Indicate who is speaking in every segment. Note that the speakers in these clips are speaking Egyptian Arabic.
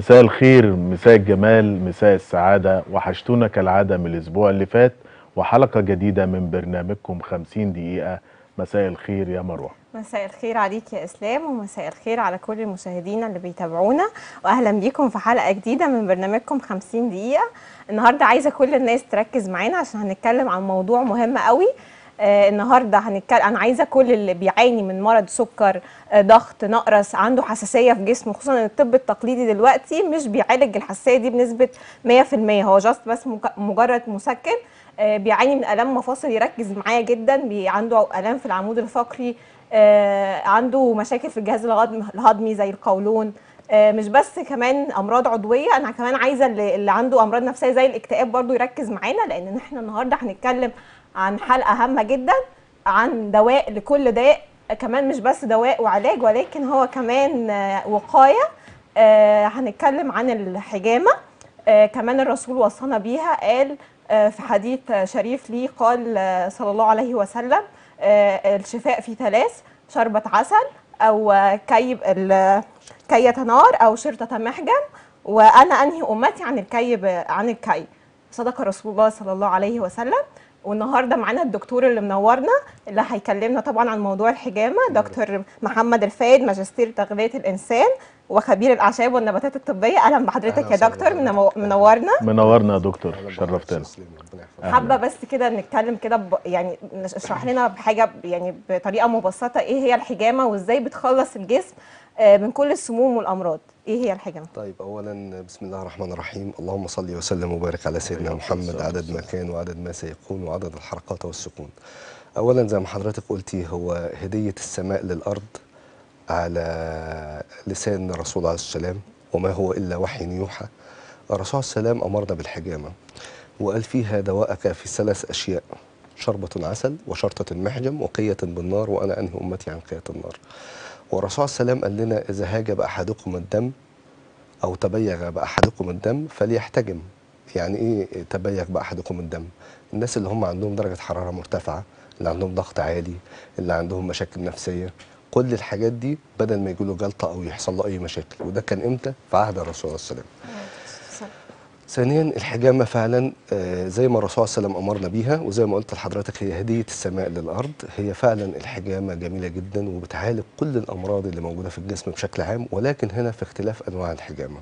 Speaker 1: مساء الخير مساء الجمال مساء السعادة وحشتونا كالعادة من الأسبوع اللي فات وحلقة جديدة من برنامجكم 50 دقيقة مساء الخير يا مروة
Speaker 2: مساء الخير عليك يا اسلام ومساء الخير على كل المشاهدين اللي بيتابعونا واهلا بيكم في حلقه جديده من برنامجكم 50 دقيقه النهارده عايزه كل الناس تركز معانا عشان هنتكلم عن موضوع مهم قوي آه النهارده هنتكلم انا عايزه كل اللي بيعاني من مرض سكر آه ضغط نقرس عنده حساسيه في جسمه خصوصا ان الطب التقليدي دلوقتي مش بيعالج الحساسيه دي بنسبه 100% هو جاست بس مك- مجرد مسكن آه بيعاني من الام مفاصل يركز معايا جدا بي عنده الام في العمود الفقري آه، عنده مشاكل في الجهاز الهضم- الهضمي زي القولون آه، مش بس كمان امراض عضويه انا كمان عايزه اللي, اللي عنده امراض نفسيه زي الاكتئاب برضو يركز معانا لان احنا النهارده هنتكلم عن حلقه هامه جدا عن دواء لكل داء كمان مش بس دواء وعلاج ولكن هو كمان آه، وقايه آه، هنتكلم عن الحجامه آه، كمان الرسول وصانا بيها قال آه، في حديث آه، شريف ليه قال آه، صلى الله عليه وسلم آه، الشفاء في ثلاث شربة عسل أو آه، كي ال- كية نار أو شرطة محجم وأنا أنهي أمتي عن الكي ب- عن الكي صدق رسول الله صلى الله عليه وسلم والنهارده معانا الدكتور اللي منورنا اللي هيكلمنا طبعا عن موضوع الحجامه دكتور محمد الفايد ماجستير تغذيه الانسان وخبير الاعشاب والنباتات الطبيه اهلا بحضرتك
Speaker 3: أهلا
Speaker 2: يا
Speaker 3: وسهلا
Speaker 2: دكتور
Speaker 3: بحضرتك.
Speaker 2: منو- منورنا
Speaker 1: منورنا يا دكتور
Speaker 3: أهلا بحضرتك
Speaker 1: شرفتنا
Speaker 3: يا أستاذ سليم، ربنا يحفظك.
Speaker 1: أهلا.
Speaker 2: حابه بس كده نتكلم كده ب... يعني اشرح لنا بحاجه ب- يعني بطريقه مبسطه ايه هي الحجامه وازاي بتخلص الجسم آه، من كل السموم والامراض ايه هي الحجامه
Speaker 3: طيب اولا بسم الله الرحمن الرحيم اللهم صل وسلم وبارك على سيدنا محمد عدد ما كان وعدد ما سيكون وعدد الحركات والسكون اولا زي ما حضرتك قلتي هو هديه السماء للارض على لسان الرسول عليه السلام وما هو الا وحي يوحى الرسول عليه السلام امرنا بالحجامه وقال فيها دواءك في ثلاث اشياء شربة عسل وشرطة محجم وقية بالنار وأنا أنهي أمتي عن قية النار والرسول عليه السلام قال لنا إذا هاجب أحدكم الدم أو تبيغ بأحدكم الدم فليحتجم يعني إيه تبيغ بأحدكم الدم الناس اللي هم عندهم درجة حرارة مرتفعة اللي عندهم ضغط عالي اللي عندهم مشاكل نفسية كل الحاجات دي بدل ما يجيله جلطة أو يحصل له أي مشاكل وده كان إمتى في عهد الرسول عليه السلام ثانيا الحجامه فعلا آه، زي ما الرسول صلى الله عليه وسلم امرنا بيها وزي ما قلت لحضرتك هي هديه السماء للارض هي فعلا الحجامه جميله جدا وبتعالج كل الامراض اللي موجوده في الجسم بشكل عام ولكن هنا في اختلاف انواع الحجامه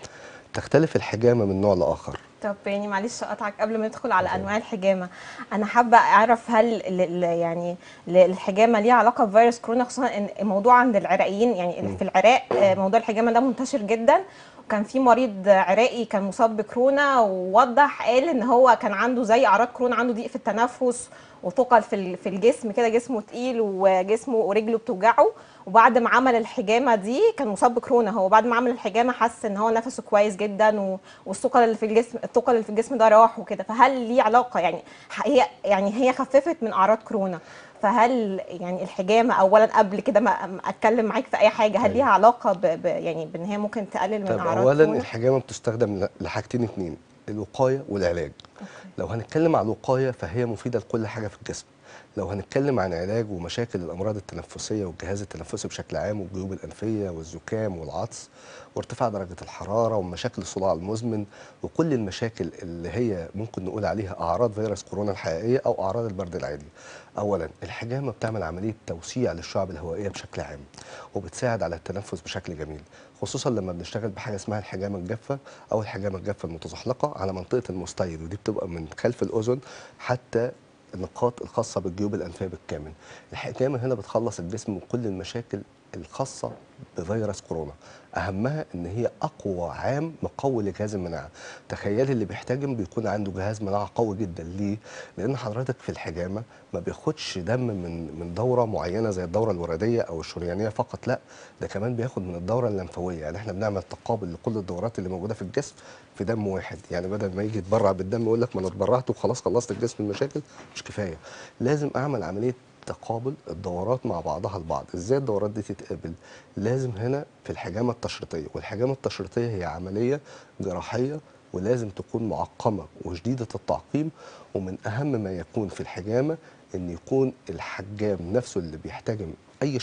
Speaker 3: تختلف الحجامه من نوع لاخر
Speaker 2: طب يعني معلش اقطعك قبل ما ندخل على انواع الحجامه انا حابه اعرف هل ال- ال- يعني ال- الحجامه ليها علاقه بفيروس كورونا خصوصا ان الموضوع عند العراقيين يعني في العراق آه، موضوع الحجامه ده منتشر جدا وكان في مريض عراقي كان مصاب بكورونا ووضح قال ان هو كان عنده زي اعراض كورونا عنده ضيق في التنفس وثقل في ال- في الجسم كده جسمه تقيل وجسمه ورجله بتوجعه وبعد ما عمل الحجامه دي كان مصاب بكورونا هو بعد ما عمل الحجامه حس ان هو نفسه كويس جدا و- والثقل اللي في الجسم الثقل اللي في الجسم ده راح وكده فهل ليه علاقه يعني ح- هي يعني هي خففت من اعراض كورونا فهل يعني الحجامه اولا قبل كده ما ما اتكلم معاك في اي حاجه هل
Speaker 3: أيوة.
Speaker 2: ليها علاقه ب... ب... يعني بان هي ممكن تقلل من
Speaker 3: طب
Speaker 2: اعراض
Speaker 3: اولا
Speaker 2: كورونا
Speaker 3: الحجامه بتستخدم ل- لحاجتين اتنين الوقايه والعلاج لو هنتكلم عن الوقايه فهي مفيده لكل حاجه في الجسم لو هنتكلم عن علاج ومشاكل الامراض التنفسيه والجهاز التنفسي بشكل عام والجيوب الانفيه والزكام والعطس وارتفاع درجه الحراره ومشاكل الصداع المزمن وكل المشاكل اللي هي ممكن نقول عليها اعراض فيروس كورونا الحقيقيه او اعراض البرد العادي اولا الحجامه بتعمل عمليه توسيع للشعب الهوائيه بشكل عام وبتساعد على التنفس بشكل جميل خصوصا لما بنشتغل بحاجه اسمها الحجامه الجافه او الحجامه الجافه المتزحلقه على منطقه المستيد ودي بتبقى من خلف الاذن حتى النقاط الخاصه بالجيوب الانفيه بالكامل الحجامه هنا بتخلص الجسم من كل المشاكل الخاصه بفيروس كورونا اهمها ان هي اقوى عام مقوي لجهاز المناعه تخيلي اللي بيحتجم بيكون عنده جهاز مناعه قوي جدا ليه لان حضرتك في الحجامه ما بياخدش دم من من دوره معينه زي الدوره الورديه او الشريانيه فقط لا ده كمان بياخد من الدوره الليمفاويه يعني احنا بنعمل تقابل لكل الدورات اللي موجوده في الجسم في دم واحد يعني بدل ما يجي يتبرع بالدم يقول لك ما انا اتبرعت وخلاص خلصت الجسم المشاكل مش كفايه لازم اعمل عمليه تقابل الدورات مع بعضها البعض ازاي الدورات دي تتقابل لازم هنا في الحجامه التشريطيه والحجامه التشريطيه هي عمليه جراحيه ولازم تكون معقمه وشديده التعقيم ومن اهم ما يكون في الحجامه ان يكون الحجام نفسه اللي بيحتجم اي شخص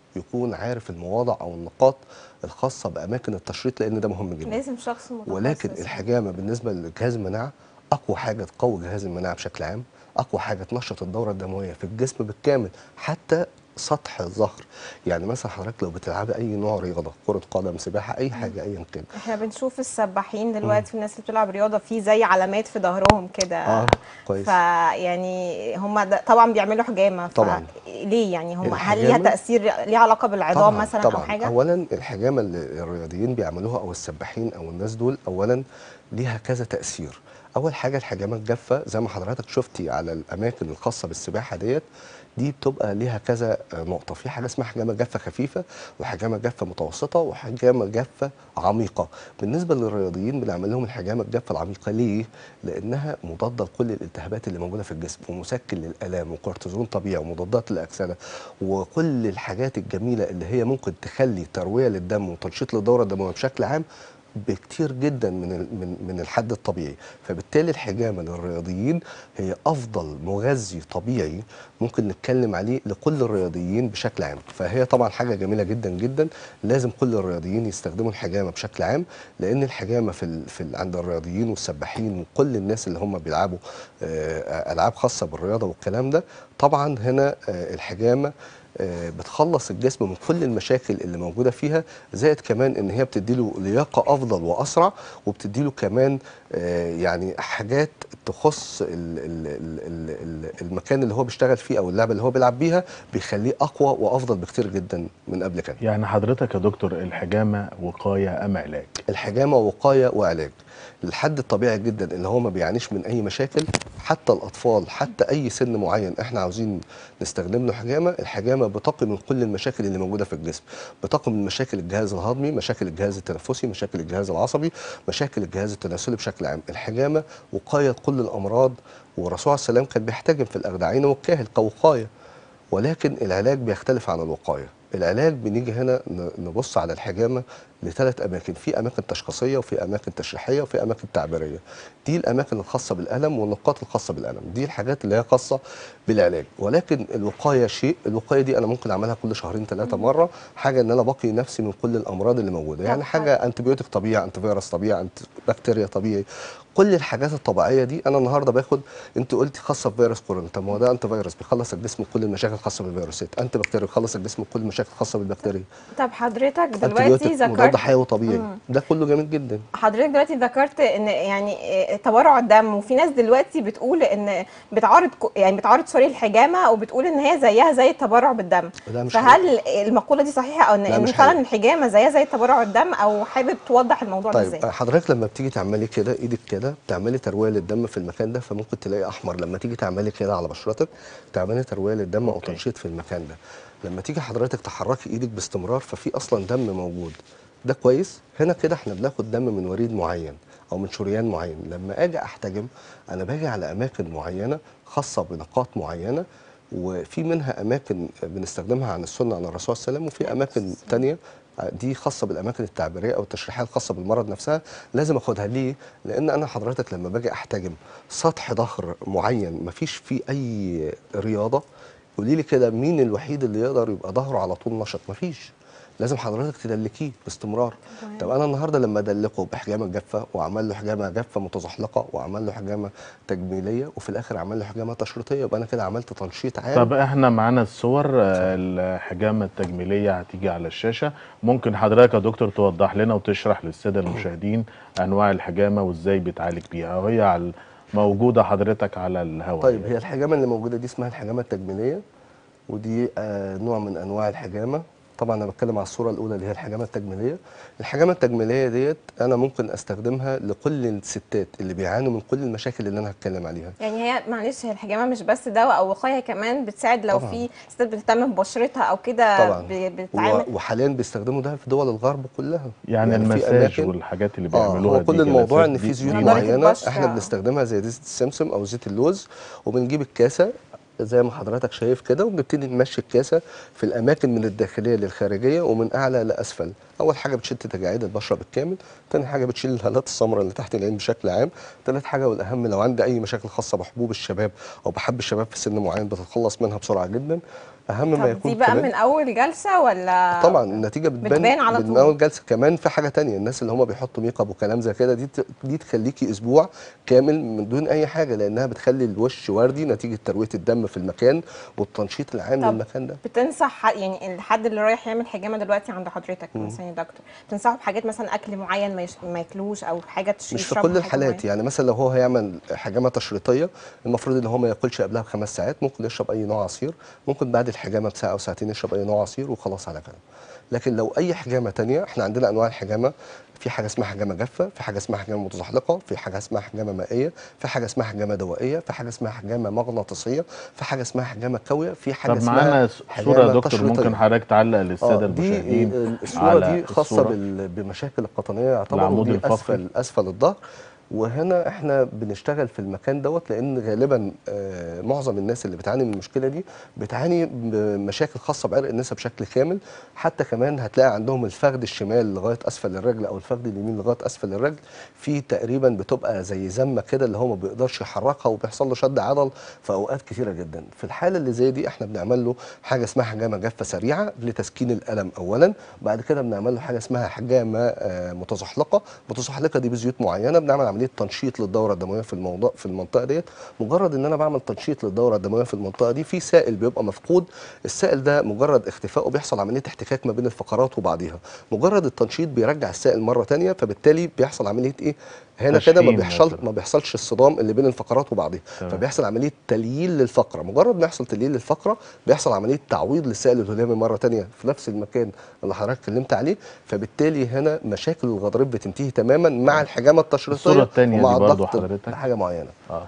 Speaker 3: يكون عارف المواضع او النقاط الخاصه باماكن التشريط لان ده مهم جدا
Speaker 2: لازم شخص متخصص
Speaker 3: ولكن الحجامه بالنسبه لجهاز المناعه اقوى حاجه تقوي جهاز المناعه بشكل عام اقوى حاجه تنشط الدوره الدمويه في الجسم بالكامل حتى سطح الظهر يعني مثلا حضرتك لو بتلعبي اي نوع رياضه كره قدم سباحه اي حاجه ايا كان
Speaker 2: احنا بنشوف السباحين دلوقتي في الناس اللي بتلعب رياضه في زي علامات في ظهرهم كده
Speaker 3: اه كويس
Speaker 2: فيعني هم طبعا بيعملوا حجامه
Speaker 3: طبعاً.
Speaker 2: ليه يعني هم هل ليها
Speaker 3: الحجامة-
Speaker 2: تاثير ليه علاقه بالعظام
Speaker 3: طبعاً
Speaker 2: مثلا
Speaker 3: طبعا
Speaker 2: او حاجه
Speaker 3: اولا الحجامه اللي الرياضيين بيعملوها او السباحين او الناس دول اولا ليها كذا تاثير اول حاجه الحجامه الجافه زي ما حضرتك شفتي على الاماكن الخاصه بالسباحه ديت دي بتبقى ليها كذا آه، نقطه في حاجه اسمها حجامه جافه خفيفه وحجامه جافه متوسطه وحجامه جافه عميقه بالنسبه للرياضيين بنعمل لهم الحجامه الجافه العميقه ليه لانها مضاده لكل الالتهابات اللي موجوده في الجسم ومسكن للالام وكورتيزون طبيعي ومضادات للاكسده وكل الحاجات الجميله اللي هي ممكن تخلي ترويه للدم وتنشيط للدوره الدمويه بشكل عام بكتير جدا من ال- من من الحد الطبيعي فبالتالي الحجامه للرياضيين هي افضل مغذي طبيعي ممكن نتكلم عليه لكل الرياضيين بشكل عام فهي طبعا حاجه جميله جدا جدا لازم كل الرياضيين يستخدموا الحجامه بشكل عام لان الحجامه في ال في ال عند الرياضيين والسباحين وكل الناس اللي هم بيلعبوا آه، العاب خاصه بالرياضه والكلام ده طبعا هنا آه، الحجامه آه، بتخلص الجسم من كل المشاكل اللي موجوده فيها زائد كمان ان هي بتديله لياقه افضل واسرع وبتديله كمان آه، يعني حاجات تخص ال ال ال ال ال المكان اللي هو بيشتغل فيه او اللعبه اللي هو بيلعب بيها بيخليه اقوى وافضل بكتير جدا من قبل كده
Speaker 1: يعني حضرتك يا دكتور الحجامه وقايه ام علاج
Speaker 3: الحجامه وقايه وعلاج الحد الطبيعي جدا اللي هو ما بيعانيش من اي مشاكل حتى الاطفال حتى اي سن معين احنا عاوزين نستخدم له حجامه الحجامه بتقي من كل المشاكل اللي موجوده في الجسم بتقي من مشاكل الجهاز الهضمي مشاكل الجهاز التنفسي مشاكل الجهاز العصبي مشاكل الجهاز التناسلي بشكل عام الحجامه وقايه لكل الامراض والرسول عليه السلام كان بيحتجم في الاغدعين والكاهل كوقايه ولكن العلاج بيختلف عن الوقايه العلاج بنيجي هنا ن- نبص على الحجامه لثلاث اماكن في اماكن تشخيصيه وفي اماكن تشريحيه وفي اماكن تعبيريه دي الاماكن الخاصه بالالم والنقاط الخاصه بالالم دي الحاجات اللي هي خاصه بالعلاج ولكن الوقايه شيء الوقايه دي انا ممكن اعملها كل شهرين ثلاثه مره حاجه ان انا بقي نفسي من كل الامراض اللي موجوده يعني
Speaker 2: طب
Speaker 3: حاجه انتبيوتيك طبيعي انتي فيروس طبيعي انتي بكتيريا طبيعي كل الحاجات الطبيعيه دي انا النهارده باخد انت قلتي خاصه بفيروس كورونا طب ما هو ده انتي فيروس بيخلص الجسم من كل المشاكل الخاصه بالفيروسات انتي بكتيريا بيخلص الجسم من كل المشاكل الخاصه بالبكتيريا
Speaker 2: طب حضرتك دلوقتي
Speaker 3: انتبيوتيك
Speaker 2: ذكرت
Speaker 3: مضاد حيوي طبيعي
Speaker 2: مم.
Speaker 3: ده كله جميل جدا
Speaker 2: حضرتك دلوقتي ذكرت ان يعني آه، تبرع الدم وفي ناس دلوقتي بتقول ان بتعارض كو- يعني بتعارض سوري الحجامه وبتقول ان هي زيها زي التبرع بالدم
Speaker 3: ده مش
Speaker 2: فهل المقوله دي صحيحه او ان
Speaker 3: لا،
Speaker 2: ان
Speaker 3: مش
Speaker 2: فعلا
Speaker 3: حقيقي.
Speaker 2: الحجامه زيها زي تبرع الدم او حابب توضح الموضوع ده
Speaker 3: طيب
Speaker 2: ازاي
Speaker 3: حضرتك لما بتيجي تعملي كده ايدك كده بتعملي ترويه للدم في المكان ده فممكن تلاقي احمر لما تيجي تعملي كده على بشرتك تعملي ترويه للدم او
Speaker 1: أوكي.
Speaker 3: تنشيط في المكان ده لما تيجي حضرتك تحركي ايدك باستمرار ففي اصلا دم موجود ده كويس هنا كده احنا بناخد دم من وريد معين او من شريان معين لما اجي احتجم انا باجي على اماكن معينه خاصه بنقاط معينه وفي منها اماكن بنستخدمها عن السنه عن الرسول صلى الله عليه وسلم وفي اماكن تانية دي خاصه بالاماكن التعبيريه او التشريحيه الخاصه بالمرض نفسها لازم اخدها ليه لان انا حضرتك لما باجي احتجم سطح ظهر معين مفيش فيه اي رياضه قولي لي كده مين الوحيد اللي يقدر يبقى ظهره على طول نشط مفيش لازم حضرتك تدلكيه باستمرار
Speaker 2: تمام.
Speaker 3: طب انا النهارده لما ادلكه بحجامه جافه وعمل له حجامه جافه متزحلقه وعمل له حجامه تجميليه وفي الاخر عمل له حجامه تشريطيه يبقى انا كده عملت تنشيط عام
Speaker 1: طب احنا معانا الصور آه، الحجامه التجميليه هتيجي على الشاشه ممكن حضرتك يا دكتور توضح لنا وتشرح للساده المشاهدين انواع الحجامه وازاي بيتعالج بيها وهي على موجوده حضرتك على الهواء
Speaker 3: طيب هي الحجامه اللي موجوده دي اسمها الحجامه التجميليه ودي آه نوع من انواع الحجامه طبعا انا بتكلم على الصوره الاولى اللي هي الحجامه التجميليه الحجامه التجميليه ديت انا ممكن استخدمها لكل الستات اللي بيعانوا من كل المشاكل اللي انا هتكلم عليها
Speaker 2: يعني هي معلش هي الحجامه مش بس دواء او وقايه كمان بتساعد لو
Speaker 3: طبعاً.
Speaker 2: في ستات بتهتم ببشرتها او كده
Speaker 3: طبعا
Speaker 2: ب- بتتعامل
Speaker 3: و- وحاليا بيستخدموا ده في دول الغرب كلها
Speaker 1: يعني,
Speaker 3: في
Speaker 1: المساج
Speaker 3: أماكن-
Speaker 1: والحاجات اللي
Speaker 3: اه
Speaker 1: بيعملوها
Speaker 3: هو كل
Speaker 1: دي
Speaker 3: الموضوع
Speaker 1: جلسات
Speaker 3: ان في
Speaker 1: دي-
Speaker 3: زيوت
Speaker 1: دي
Speaker 2: نضارة
Speaker 3: معينه
Speaker 2: البشرة.
Speaker 3: احنا بنستخدمها زي زيت السمسم او زيت اللوز وبنجيب الكاسه زي ما حضرتك شايف كده وبنبتدي نمشي الكاسه في الاماكن من الداخليه للخارجيه ومن اعلى لاسفل اول حاجه بتشد تجاعيد البشره بالكامل تاني حاجه بتشيل الهالات السمراء اللي تحت العين بشكل عام تالت حاجه والاهم لو عندي اي مشاكل خاصه بحبوب الشباب او بحب الشباب في سن معين بتتخلص منها بسرعه جدا اهم ما
Speaker 2: طب
Speaker 3: يكون
Speaker 2: دي بقى
Speaker 3: كمان
Speaker 2: من اول جلسه ولا
Speaker 3: طبعا النتيجه بتبان
Speaker 2: بتبان على
Speaker 3: من
Speaker 2: طول.
Speaker 3: اول جلسه كمان في حاجه تانية الناس اللي هم بيحطوا ميك اب وكلام زي كده دي ت- دي تخليكي اسبوع كامل من دون اي حاجه لانها بتخلي الوش وردي نتيجه ترويه الدم في المكان والتنشيط العام
Speaker 2: طب
Speaker 3: للمكان ده
Speaker 2: بتنصح ح- يعني الحد اللي رايح يعمل حجامه دلوقتي عند حضرتك مثلا يا دكتور بتنصحه بحاجات مثلا اكل معين ما, يش... ما ياكلوش او حاجه تش...
Speaker 3: مش في
Speaker 2: يشربها
Speaker 3: كل
Speaker 2: حاجة
Speaker 3: الحالات
Speaker 2: معينة؟
Speaker 3: يعني مثلا لو هو هيعمل حجامه تشريطيه المفروض ان هو ما ياكلش قبلها بخمس ساعات ممكن يشرب اي نوع عصير ممكن بعد الحجامه بساعه او ساعتين يشرب اي نوع عصير وخلاص على كده لكن لو اي حجامه تانية احنا عندنا انواع الحجامه في حاجه اسمها حجامه جافه في حاجه اسمها حجامه متزحلقه في حاجه اسمها حجامه مائيه في حاجه اسمها حجامه دوائيه في حاجه اسمها حجامه مغناطيسيه في حاجه اسمها حجامه كاويه في حاجه
Speaker 1: طب
Speaker 3: اسمها
Speaker 1: معانا س- صوره يا
Speaker 3: حجامة
Speaker 1: دكتور
Speaker 3: تشريطية.
Speaker 1: ممكن حضرتك تعلق للساده
Speaker 3: آه، دي
Speaker 1: المشاهدين
Speaker 3: ال- الصوره
Speaker 1: على
Speaker 3: دي خاصه
Speaker 1: الصورة.
Speaker 3: بال- بمشاكل القطنيه يعتبر
Speaker 1: العمود
Speaker 3: ودي
Speaker 1: الفقري.
Speaker 3: اسفل اسفل الظهر وهنا احنا بنشتغل في المكان دوت لان غالبا آه، معظم الناس اللي بتعاني من المشكله دي بتعاني بمشاكل خاصه بعرق النسا بشكل كامل حتى كمان هتلاقي عندهم الفخذ الشمال لغايه اسفل الرجل او الفخذ اليمين لغايه اسفل الرجل في تقريبا بتبقى زي زمه كده اللي هو ما بيقدرش يحركها وبيحصل له شد عضل في اوقات كتيره جدا في الحاله اللي زي دي احنا بنعمل له حاجه اسمها حجامه جافه سريعه لتسكين الالم اولا بعد كده بنعمل له حاجه اسمها حجامه آه، متزحلقه متزحلقه دي بزيوت معينه بنعمل عمليه تنشيط للدوره الدمويه في الموضوع في المنطقه ديت مجرد ان انا بعمل تنشيط للدوره الدمويه في المنطقه دي في سائل بيبقى مفقود السائل ده مجرد اختفائه بيحصل عمليه احتكاك ما بين الفقرات وبعضيها مجرد التنشيط بيرجع السائل مره تانية فبالتالي بيحصل عمليه ايه هنا كده ما
Speaker 1: تشحيم
Speaker 3: بيحصل
Speaker 1: مثلاً.
Speaker 3: ما بيحصلش الصدام اللي بين الفقرات وبعضها
Speaker 1: تمام.
Speaker 3: فبيحصل عمليه تليين للفقره مجرد ما يحصل تليين للفقره بيحصل عمليه تعويض للسائل الهلامي مره تانية في نفس المكان اللي حضرتك اتكلمت عليه فبالتالي هنا مشاكل الغضاريف بتنتهي تماما مع الحجامه التشريطيه
Speaker 1: الصورة التانية
Speaker 3: ومع
Speaker 1: دي برضو
Speaker 3: الضغط
Speaker 1: حضرتك.
Speaker 3: بحاجه معينه
Speaker 1: اه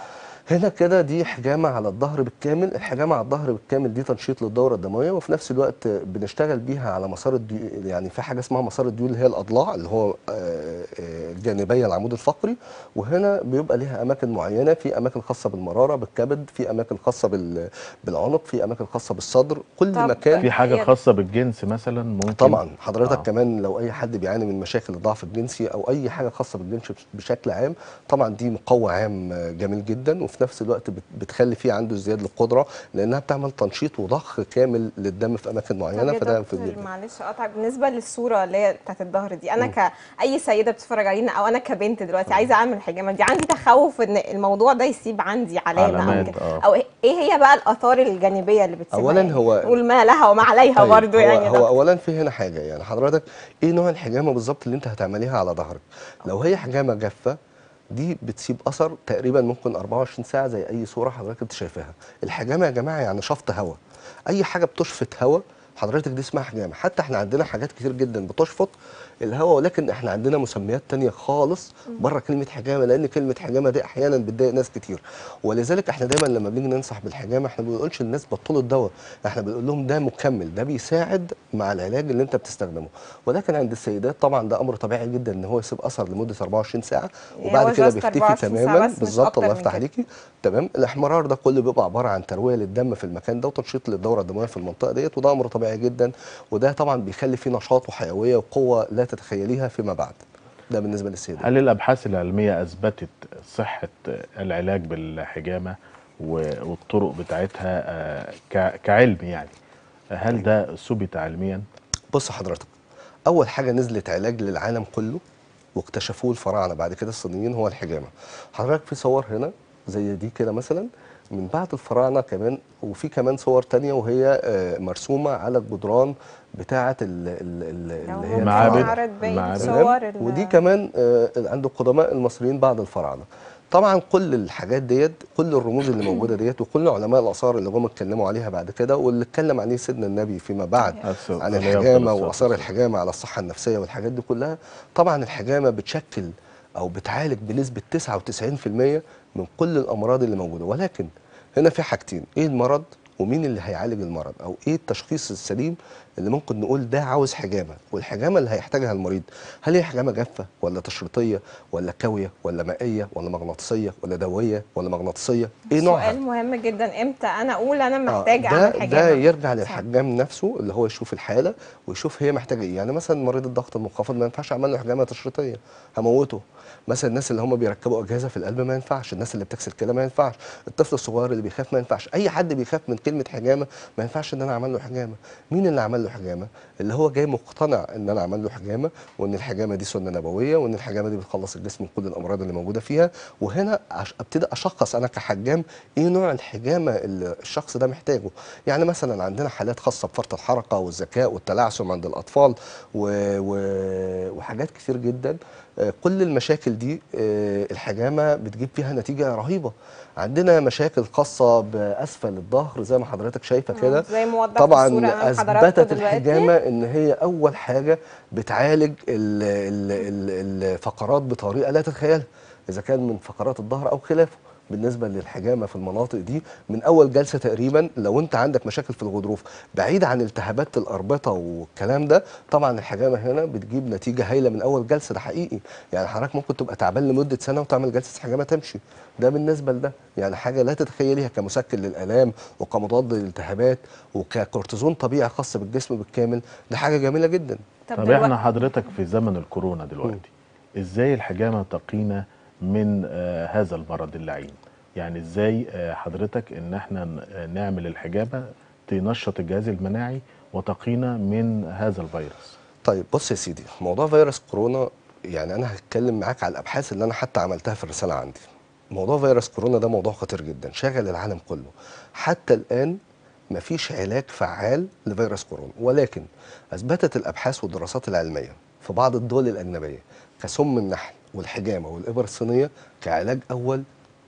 Speaker 3: هنا كده دي حجامه على الظهر بالكامل الحجامه على الظهر بالكامل دي تنشيط للدوره الدمويه وفي نفس الوقت بنشتغل بيها على مسار الديول يعني في حاجه اسمها مسار الديول اللي هي الاضلاع اللي هو آه، آه، الجانبيه العمود الفقري وهنا بيبقى ليها اماكن معينه في اماكن خاصه بالمراره بالكبد في اماكن خاصه بال- بالعنق في اماكن خاصه بالصدر كل
Speaker 2: طب
Speaker 3: مكان
Speaker 1: في حاجه
Speaker 2: هي-
Speaker 1: خاصه بالجنس مثلا ممكن
Speaker 3: طبعا حضرتك
Speaker 1: آه.
Speaker 3: آه. كمان لو اي حد بيعاني من مشاكل الضعف الجنسي او اي حاجه خاصه بالجنس بشكل عام طبعا دي مقوى عام آه، جميل جدا وفي نفس الوقت بت- بتخلي فيه عنده ازدياد للقدره لانها بتعمل تنشيط وضخ كامل للدم في اماكن
Speaker 2: طب
Speaker 3: معينه
Speaker 2: يا
Speaker 3: فده
Speaker 2: دكتور
Speaker 3: في
Speaker 2: معلش اقطعك بالنسبه للصوره اللي هي بتاعت الظهر دي انا كاي سيده بتتفرج علينا او انا كبنت دلوقتي عايزه اعمل الحجامه دي عندي تخوف ان الموضوع ده يسيب عندي علامه او
Speaker 1: علامات،
Speaker 2: كده
Speaker 1: آه.
Speaker 2: او ايه هي بقى الاثار الجانبيه اللي بتسيبها
Speaker 3: أولاً
Speaker 2: يعني؟
Speaker 3: هو-
Speaker 2: نقول ما لها وما عليها
Speaker 3: طيب،
Speaker 2: برضو
Speaker 3: هو
Speaker 2: يعني
Speaker 3: هو
Speaker 2: ده.
Speaker 3: اولا في هنا حاجه يعني حضرتك ايه نوع الحجامه بالظبط اللي انت هتعمليها على ظهرك لو هي حجامه جافه دي بتسيب اثر تقريبا ممكن 24 ساعه زي اي صوره حضرتك انت شايفاها الحجامه يا جماعه يعني شفط هواء اي حاجه بتشفط هواء حضرتك دي اسمها حجامه حتى احنا عندنا حاجات كتير جدا بتشفط الهواء ولكن احنا عندنا مسميات تانية خالص بره كلمه حجامه لان كلمه حجامه دي احيانا بتضايق ناس كتير ولذلك احنا دايما لما بنيجي ننصح بالحجامه احنا ما بنقولش الناس بطلوا الدواء احنا بنقول لهم ده مكمل ده بيساعد مع العلاج اللي انت بتستخدمه ولكن عند السيدات طبعا ده امر طبيعي جدا ان هو يسيب اثر لمده 24 ساعه
Speaker 2: يعني
Speaker 3: وبعد
Speaker 2: هو
Speaker 3: كده
Speaker 2: just
Speaker 3: بيختفي
Speaker 2: 24 ساعة
Speaker 3: تماما
Speaker 2: بس مش
Speaker 3: بالظبط
Speaker 2: أكتر
Speaker 3: الله
Speaker 2: من
Speaker 3: يفتح
Speaker 2: كده.
Speaker 3: عليكي تمام الاحمرار ده كله بيبقى عباره عن ترويه للدم في المكان ده وتنشيط للدوره الدمويه في المنطقه ديت وده امر طبيعي جدا وده طبعا بيخلي فيه نشاط وحيويه وقوه لا تتخيليها فيما بعد ده بالنسبه للسيدات
Speaker 1: هل الابحاث العلميه اثبتت صحه العلاج بالحجامه و- والطرق بتاعتها آه، ك- كعلم يعني هل ده ثبت علميا
Speaker 3: بص حضرتك اول حاجه نزلت علاج للعالم كله واكتشفوه الفراعنه بعد كده الصينيين هو الحجامه حضرتك في صور هنا زي دي كده مثلا من بعد الفراعنه كمان وفي كمان صور تانية وهي آه، مرسومه على الجدران بتاعه ال- ال- ال- اللي هي
Speaker 1: معابد.
Speaker 3: الفراعنة.
Speaker 2: معرض باين
Speaker 1: معابد.
Speaker 2: صور
Speaker 3: تمام؟
Speaker 2: ال-
Speaker 3: ودي كمان آه، عند القدماء المصريين بعد الفراعنه طبعا كل الحاجات ديت كل الرموز اللي موجوده ديت وكل علماء الاثار اللي جم اتكلموا عليها بعد كده واللي اتكلم عليه سيدنا النبي فيما بعد
Speaker 1: أس-
Speaker 3: عن
Speaker 1: عليه
Speaker 3: الحجامه
Speaker 1: أفضل
Speaker 3: واثار
Speaker 1: الصلاة
Speaker 3: الحجامه على الصحه النفسيه والحاجات دي كلها طبعا الحجامه بتشكل او بتعالج بنسبه 99% من كل الامراض اللي موجوده ولكن هنا في حاجتين ايه المرض ومين اللي هيعالج المرض او ايه التشخيص السليم اللي ممكن نقول ده عاوز حجامه والحجامه اللي هيحتاجها المريض هل هي حجامه جافه ولا تشريطيه ولا كاويه ولا مائيه ولا مغناطيسيه ولا دويه ولا مغناطيسيه ايه نوعها
Speaker 2: سؤال مهم جدا امتى انا اقول انا
Speaker 3: آه،
Speaker 2: محتاج
Speaker 3: ده
Speaker 2: اعمل
Speaker 3: ده
Speaker 2: حاجه
Speaker 3: يرجع للحجام نفسه اللي هو يشوف الحاله ويشوف هي محتاجه ايه يعني مثلا مريض الضغط المنخفض ما ينفعش اعمل له حجامه تشريطيه هموته مثلا الناس اللي هم بيركبوا اجهزه في القلب ما ينفعش الناس اللي بتغسل كلى ما ينفعش الطفل الصغير اللي بيخاف ما ينفعش اي حد بيخاف من كلمه حجامه ما ينفعش ان انا اعمل له حجامه مين اللي عمل له حجامه اللي هو جاي مقتنع ان انا اعمل له حجامه وان الحجامه دي سنه نبويه وان الحجامه دي بتخلص الجسم من كل الامراض اللي موجوده فيها وهنا أش- ابتدي اشخص انا كحجام ايه نوع الحجامه اللي الشخص ده محتاجه يعني مثلا عندنا حالات خاصه بفرط الحركه والذكاء والتلعثم عند الاطفال و... و... وحاجات كتير جدا آه، كل المشاكل دي آه، الحجامه بتجيب فيها نتيجه رهيبه عندنا مشاكل خاصه باسفل الظهر زي ما حضرتك شايفه كده
Speaker 2: زي موضح في
Speaker 3: طبعا
Speaker 2: الصورة أمام حضراتكم
Speaker 3: اثبتت
Speaker 2: دلوقتي.
Speaker 3: الحجامه ان هي اول حاجه بتعالج ال- ال- ال- الفقرات بطريقه لا تتخيلها اذا كان من فقرات الظهر او خلافه بالنسبه للحجامه في المناطق دي من اول جلسه تقريبا لو انت عندك مشاكل في الغضروف بعيد عن التهابات الاربطه والكلام ده طبعا الحجامه هنا بتجيب نتيجه هايله من اول جلسه ده حقيقي يعني حضرتك ممكن تبقى تعبان لمده سنه وتعمل جلسه حجامه تمشي ده بالنسبه لده يعني حاجه لا تتخيليها كمسكن للالام وكمضاد للالتهابات وككورتيزون طبيعي خاص بالجسم بالكامل ده حاجه جميله جدا
Speaker 2: طب
Speaker 1: طب
Speaker 2: دلوقتي
Speaker 1: احنا حضرتك في زمن الكورونا دلوقتي ازاي الحجامه تقينا من آه هذا المرض اللعين يعني ازاي آه حضرتك ان احنا ن- آه، نعمل الحجامه تنشط الجهاز المناعي وتقينا من هذا الفيروس
Speaker 3: طيب بص يا سيدي موضوع فيروس كورونا يعني انا هتكلم معاك على الابحاث اللي انا حتى عملتها في الرساله عندي موضوع فيروس كورونا ده موضوع خطير جدا شاغل العالم كله حتى الان مفيش علاج فعال لفيروس كورونا ولكن اثبتت الابحاث والدراسات العلميه في بعض الدول الاجنبيه كسم النحل والحجامه والابر الصينيه كعلاج اول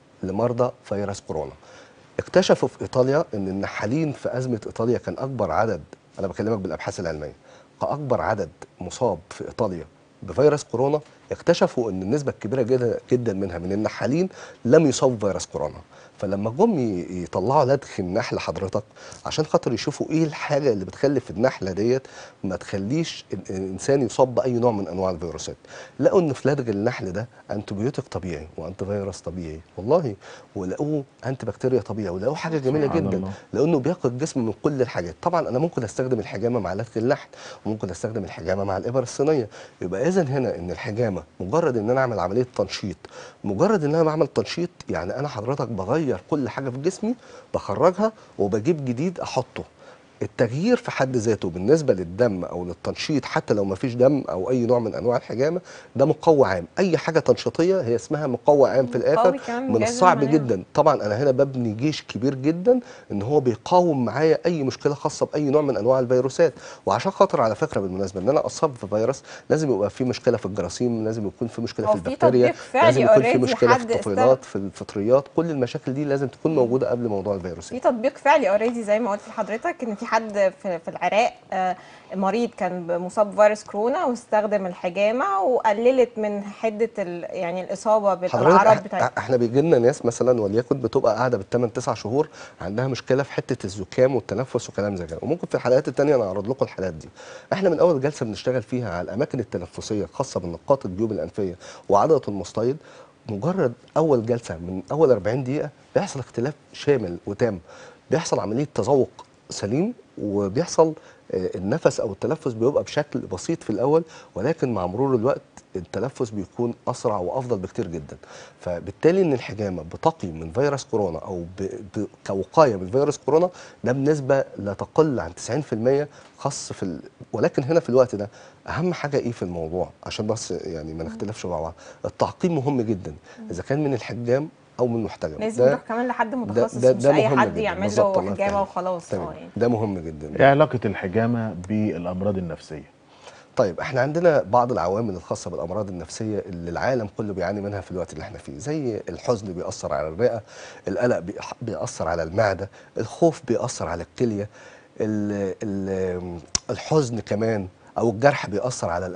Speaker 3: لمرضى فيروس كورونا اكتشفوا في ايطاليا ان النحالين في ازمه ايطاليا كان اكبر عدد انا بكلمك بالابحاث العلميه كاكبر عدد مصاب في ايطاليا بفيروس كورونا اكتشفوا ان النسبه الكبيره جدا جدا منها من النحالين لم يصابوا بفيروس كورونا فلما جم ي- يطلعوا لدغ النحل حضرتك عشان خاطر يشوفوا ايه الحاجه اللي بتخلي في النحله ديت ما تخليش ال- الانسان يصاب باي نوع من انواع الفيروسات لقوا ان في لدغ النحل ده انتبيوتيك طبيعي وانتي فيروس طبيعي والله ولقوه انتي بكتيريا طبيعي ولقوه حاجه جميله
Speaker 1: سبحان
Speaker 3: جدا
Speaker 1: الله.
Speaker 3: لانه بيقي الجسم من كل الحاجات طبعا انا ممكن استخدم الحجامه مع لدغ النحل وممكن استخدم الحجامه مع الابر الصينيه يبقى اذا هنا ان الحجامه مجرد ان انا اعمل عمليه تنشيط مجرد ان انا بعمل تنشيط يعني انا حضرتك بغير كل حاجه في جسمي بخرجها وبجيب جديد احطه التغيير في حد ذاته بالنسبه للدم او للتنشيط حتى لو ما فيش دم او اي نوع من انواع الحجامه ده مقوى عام اي حاجه تنشيطيه هي اسمها مقوى عام في الاخر
Speaker 2: مقوي كمان
Speaker 3: من
Speaker 2: بالجهاز
Speaker 3: الصعب
Speaker 2: المناعي.
Speaker 3: جدا طبعا انا هنا ببني جيش كبير جدا ان هو بيقاوم معايا اي مشكله خاصه باي نوع من انواع الفيروسات وعشان خاطر على فكره بالمناسبه ان انا اصاب في فيروس لازم يبقى في مشكله في الجراثيم لازم يكون في مشكله
Speaker 2: هو
Speaker 3: في
Speaker 2: في
Speaker 3: البكتيريا
Speaker 2: تطبيق فعلي
Speaker 3: لازم يكون في
Speaker 2: already
Speaker 3: مشكله في
Speaker 2: حد
Speaker 3: الطفيلات في الفطريات كل المشاكل دي لازم تكون موجوده قبل موضوع الفيروسات
Speaker 2: في تطبيق فعلي اوريدي زي ما قلت لحضرتك ان في حد في, في العراق آه، مريض كان مصاب بفيروس كورونا واستخدم الحجامه وقللت من حده ال- يعني الاصابه بالاعراض
Speaker 3: حضرتك
Speaker 2: بتاعتها
Speaker 3: إح- احنا بيجي لنا ناس مثلا وليكن بتبقى قاعده بالثمان تسع شهور عندها مشكله في حته الزكام والتنفس وكلام زي كده وممكن في الحلقات الثانيه انا اعرض لكم الحالات دي احنا من اول جلسه بنشتغل فيها على الاماكن التنفسيه الخاصه بالنقاط الجيوب الانفيه وعضله المستيض مجرد اول جلسه من اول 40 دقيقه بيحصل اختلاف شامل وتام بيحصل عمليه تذوق سليم وبيحصل آه، النفس او التنفس بيبقى بشكل بسيط في الاول ولكن مع مرور الوقت التنفس بيكون اسرع وافضل بكتير جدا فبالتالي ان الحجامه بتقي من فيروس كورونا او ب... ب... كوقايه من فيروس كورونا ده بنسبه لا تقل عن 90% خاص في ال... ولكن هنا في الوقت ده اهم حاجه ايه في الموضوع عشان بس يعني ما نختلفش مع بعض التعقيم مهم جدا اذا كان من الحجام او من المحتجم
Speaker 2: لازم
Speaker 3: ده
Speaker 2: يروح كمان لحد متخصص
Speaker 3: ده-
Speaker 2: مش
Speaker 3: ده
Speaker 2: اي
Speaker 3: مهم
Speaker 2: حد
Speaker 3: جداً.
Speaker 2: يعمل
Speaker 3: بالظبط،
Speaker 2: له
Speaker 3: الله
Speaker 2: حجامه
Speaker 3: يفتح
Speaker 2: وخلاص
Speaker 3: تمام
Speaker 2: اه يعني
Speaker 3: ده مهم جدا
Speaker 1: ايه علاقه الحجامه بالامراض النفسيه
Speaker 3: طيب احنا عندنا بعض العوامل الخاصه بالامراض النفسيه اللي العالم كله بيعاني منها في الوقت اللي احنا فيه زي الحزن بيأثر على الرئه القلق بيح- بيأثر على المعده الخوف بيأثر على الكليه ال- ال- الحزن كمان او الجرح بيأثر على القلب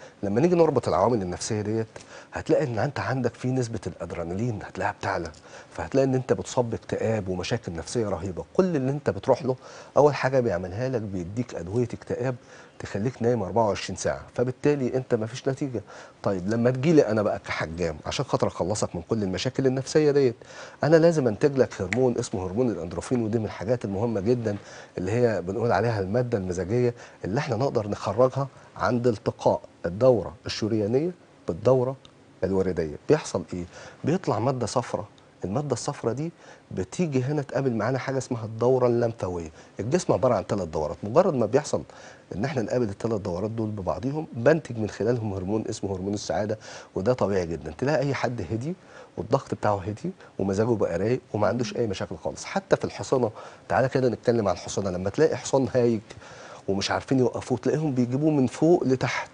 Speaker 3: لما نيجي نربط العوامل النفسيه ديت هتلاقي ان انت عندك في نسبه الادرينالين هتلاقيها بتعلى فهتلاقي ان انت بتصاب باكتئاب ومشاكل نفسيه رهيبه كل اللي انت بتروح له اول حاجه بيعملها لك بيديك ادويه اكتئاب تخليك نايم 24 ساعه فبالتالي انت مفيش نتيجه طيب لما تجيلي انا بقى كحجام عشان خاطر اخلصك من كل المشاكل النفسيه ديت انا لازم انتج لك هرمون اسمه هرمون الاندروفين ودي من الحاجات المهمه جدا اللي هي بنقول عليها الماده المزاجيه اللي احنا نقدر نخرجها عند التقاء الدوره الشريانيه بالدوره الورديه بيحصل ايه بيطلع ماده صفراء الماده الصفراء دي بتيجي هنا تقابل معانا حاجه اسمها الدوره اللمفاويه الجسم عباره عن ثلاث دورات مجرد ما بيحصل ان احنا نقابل الثلاث دورات دول ببعضهم بنتج من خلالهم هرمون اسمه هرمون السعاده وده طبيعي جدا تلاقي اي حد هدي والضغط بتاعه هدي ومزاجه بقى رايق وما عندوش اي مشاكل خالص حتى في الحصانه تعالى كده نتكلم عن الحصانه لما تلاقي حصان هايج ومش عارفين يوقفوه تلاقيهم بيجيبوه من فوق لتحت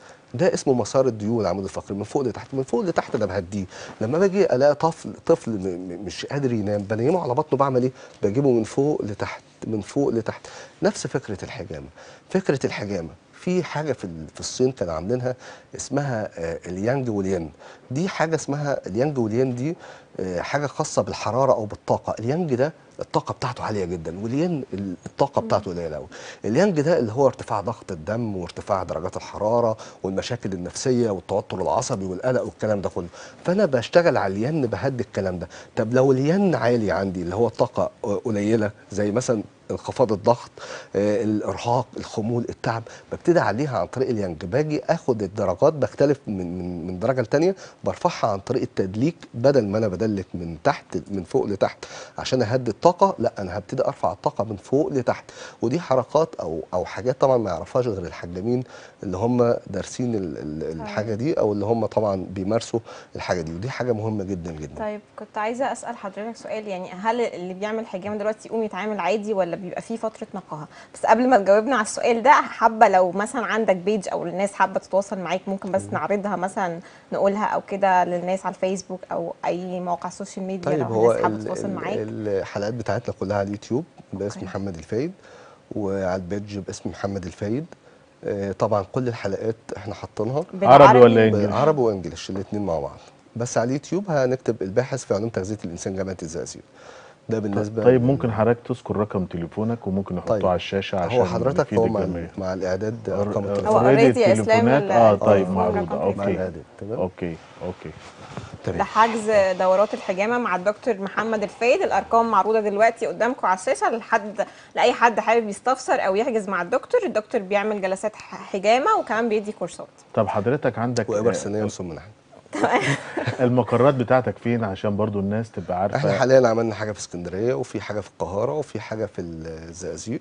Speaker 3: ده اسمه مسار الديول العمود الفقري من فوق لتحت من فوق لتحت ده بهديه لما باجي الاقي طفل طفل م- م- مش قادر ينام بنيمه على بطنه بعمل ايه بجيبه من فوق لتحت من فوق لتحت نفس فكره الحجامه فكره الحجامه في حاجه في ال- في الصين كانوا عاملينها اسمها آه، اليانج والين دي حاجه اسمها اليانج والين دي آه، حاجه خاصه بالحراره او بالطاقه اليانج ده الطاقه بتاعته عاليه جدا والين ال- الطاقه بتاعته قليله قوي اليانج ده اللي هو ارتفاع ضغط الدم وارتفاع درجات الحراره والمشاكل النفسيه والتوتر العصبي والقلق والكلام ده كله فانا بشتغل على الين بهدي الكلام ده طب لو الين عالي عندي اللي هو الطاقه قليله زي مثلا انخفاض الضغط آه، الارهاق الخمول التعب ببتدي اعليها عن طريق اليانج باجي اخد الدرجات بختلف من من من درجه لتانيه برفعها عن طريق التدليك بدل ما انا بدلك من تحت من فوق لتحت عشان اهدي الطاقه لا انا هبتدي ارفع الطاقه من فوق لتحت ودي حركات او او حاجات طبعا ما يعرفهاش غير الحجامين اللي هم دارسين ال- ال- الحاجه دي او اللي هم طبعا بيمارسوا الحاجه دي ودي حاجه مهمه جدا جدا
Speaker 2: طيب كنت عايزه اسال حضرتك سؤال يعني هل اللي بيعمل حجامه دلوقتي يقوم يتعامل عادي ولا بيبقى فيه فتره نقاهه بس قبل ما تجاوبنا على السؤال ده حابه لو مثلا عندك بيج او الناس حابه تتواصل معاك ممكن بس نعرضها مثلا نقولها او كده للناس على الفيسبوك او اي موقع سوشيال ميديا
Speaker 3: طيب
Speaker 2: لو
Speaker 3: هو
Speaker 2: الناس حابه
Speaker 3: ال-
Speaker 2: تتواصل
Speaker 3: ال-
Speaker 2: معاك
Speaker 3: الحلقات بتاعتنا كلها على اليوتيوب باسم
Speaker 2: أوكي.
Speaker 3: محمد الفايد وعلى البيج باسم محمد الفايد آه، طبعا كل الحلقات احنا حاطينها
Speaker 1: عربي ولا إنجليزي؟
Speaker 3: عربي وانجلش الاثنين مع بعض بس على اليوتيوب هنكتب الباحث في علوم تغذيه الانسان جامعه الزقازيق ده بالنسبه
Speaker 1: طيب ممكن حضرتك تذكر رقم تليفونك وممكن نحطه
Speaker 3: طيب.
Speaker 1: على الشاشه عشان
Speaker 3: هو حضرتك
Speaker 1: نفيد
Speaker 3: هو مع,
Speaker 1: الجميع.
Speaker 3: مع الاعداد ارقام
Speaker 1: هو
Speaker 3: التليفون
Speaker 2: already
Speaker 1: already
Speaker 2: يا إسلام
Speaker 1: التليفونات
Speaker 2: ال-
Speaker 1: اه طيب
Speaker 2: التليفون
Speaker 1: معروضه
Speaker 2: رقم
Speaker 3: مع
Speaker 1: اوكي
Speaker 3: الاعداد تمام
Speaker 1: اوكي اوكي
Speaker 3: تمام
Speaker 2: لحجز دورات الحجامه مع الدكتور محمد الفايد الارقام معروضه دلوقتي قدامكم على الشاشه لحد لاي حد حابب يستفسر او يحجز مع الدكتور الدكتور بيعمل جلسات ح- حجامه وكمان بيدي كورسات
Speaker 1: طب حضرتك عندك
Speaker 3: وابر
Speaker 1: آه،
Speaker 3: سنيه وسم نحن
Speaker 1: المقرات بتاعتك فين عشان برضو الناس تبقى
Speaker 3: احنا
Speaker 1: عارفه
Speaker 3: حاليا عملنا حاجه في اسكندريه وفي حاجه في القاهره وفي حاجه في الزقازيق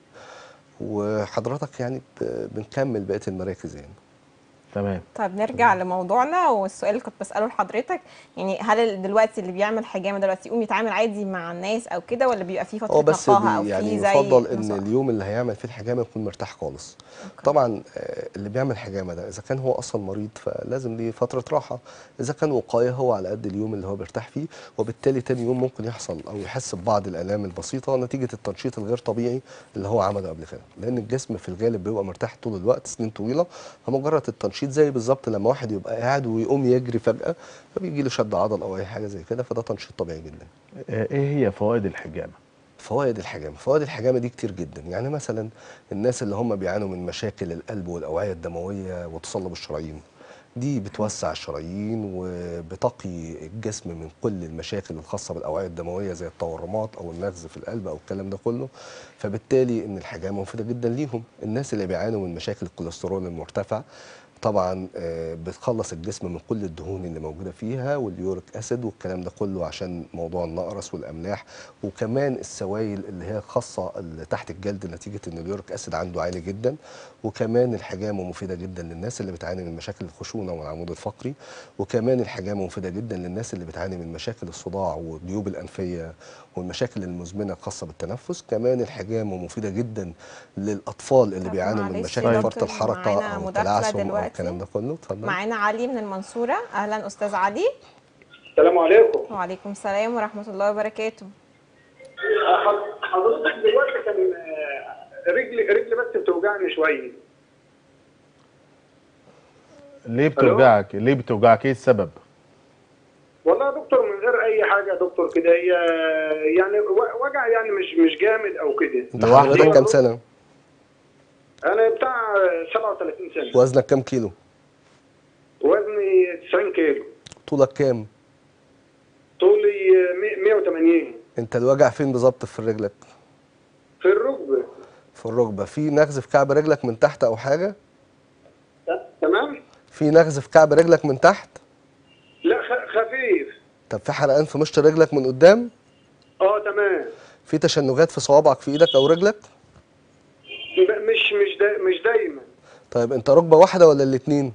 Speaker 3: وحضرتك يعني ب- بنكمل بقيه المراكز يعني
Speaker 1: تمام
Speaker 2: طيب نرجع لموضوعنا والسؤال اللي كنت بساله لحضرتك يعني هل ال- دلوقتي اللي بيعمل حجامه دلوقتي يقوم يتعامل عادي مع الناس او كده ولا بيبقى فيه فتره
Speaker 3: هو بس
Speaker 2: نقاهه او
Speaker 3: بي- يعني
Speaker 2: في زي
Speaker 3: يفضل ان
Speaker 2: نظام؟
Speaker 3: اليوم اللي هيعمل فيه الحجامه يكون مرتاح خالص
Speaker 2: أوكي.
Speaker 3: طبعا آه، اللي بيعمل حجامه ده اذا كان هو اصلا مريض فلازم ليه فتره راحه اذا كان وقايه هو على قد اليوم اللي هو بيرتاح فيه وبالتالي تاني يوم ممكن يحصل او يحس ببعض الالام البسيطه نتيجه التنشيط الغير طبيعي اللي هو عمله قبل كده لان الجسم في الغالب بيبقى مرتاح طول الوقت سنين طويله فمجرد التنشيط زي بالظبط لما واحد يبقى قاعد ويقوم يجري فجاه فبيجي له شد عضل او اي حاجه زي كده فده تنشيط طبيعي جدا
Speaker 1: آه، ايه هي فوائد الحجامه
Speaker 3: فوائد الحجامه فوائد الحجامه دي كتير جدا يعني مثلا الناس اللي هم بيعانوا من مشاكل القلب والاوعيه الدمويه وتصلب الشرايين دي بتوسع الشرايين وبتقي الجسم من كل المشاكل الخاصه بالاوعيه الدمويه زي التورمات او النغز في القلب او الكلام ده كله فبالتالي ان الحجامه مفيده جدا ليهم الناس اللي بيعانوا من مشاكل الكوليسترول المرتفع طبعا آه، بتخلص الجسم من كل الدهون اللي موجوده فيها واليوريك اسيد والكلام ده كله عشان موضوع النقرس والاملاح وكمان السوائل اللي هي خاصه اللي تحت الجلد نتيجه ان اليوريك اسيد عنده عالي جدا وكمان الحجامه مفيده جدا للناس اللي بتعاني من مشاكل الخشونه والعمود الفقري وكمان الحجامه مفيده جدا للناس اللي بتعاني من مشاكل الصداع والجيوب الانفيه والمشاكل المزمنه الخاصه بالتنفس كمان الحجامه مفيده جدا للاطفال اللي
Speaker 2: طب
Speaker 3: بيعانوا من
Speaker 2: معلش
Speaker 3: مشاكل
Speaker 2: يا
Speaker 3: فرط
Speaker 2: دكتور،
Speaker 3: الحركه
Speaker 2: معانا
Speaker 3: او
Speaker 2: مداخلة
Speaker 3: التلعثم او
Speaker 2: دلوقتي.
Speaker 3: الكلام ده كله اتفضل
Speaker 2: معانا علي من المنصوره اهلا استاذ علي
Speaker 4: السلام عليكم
Speaker 2: وعليكم السلام ورحمه الله وبركاته
Speaker 4: حض- حضرتك دلوقتي كان آه، رجلي رجلي بس بتوجعني شويه
Speaker 1: ليه بتوجعك ليه بتوجعك ايه السبب
Speaker 4: والله يا دكتور من غير اي حاجه يا دكتور كده هي يعني و- وجع يعني مش مش جامد او كده
Speaker 3: انت
Speaker 1: لوحدك؟
Speaker 3: حضرتك كام سنه
Speaker 4: انا بتاع 37 سنه
Speaker 3: وزنك كام كيلو
Speaker 4: وزني 90 كيلو
Speaker 3: طولك كام
Speaker 4: طولي مي- 180
Speaker 3: انت الوجع فين بالظبط في رجلك
Speaker 4: في الركبه
Speaker 3: في الركبه في نغز في كعب رجلك من تحت او حاجه
Speaker 4: تمام
Speaker 3: في نغز في كعب رجلك من تحت
Speaker 4: لا خ- خفيف
Speaker 3: طب في حرقان في مشط رجلك من قدام
Speaker 4: اه تمام
Speaker 3: في تشنجات في صوابعك في ايدك او رجلك
Speaker 4: ب- مش مش دا مش دايما
Speaker 3: طيب انت ركبه واحده ولا الاتنين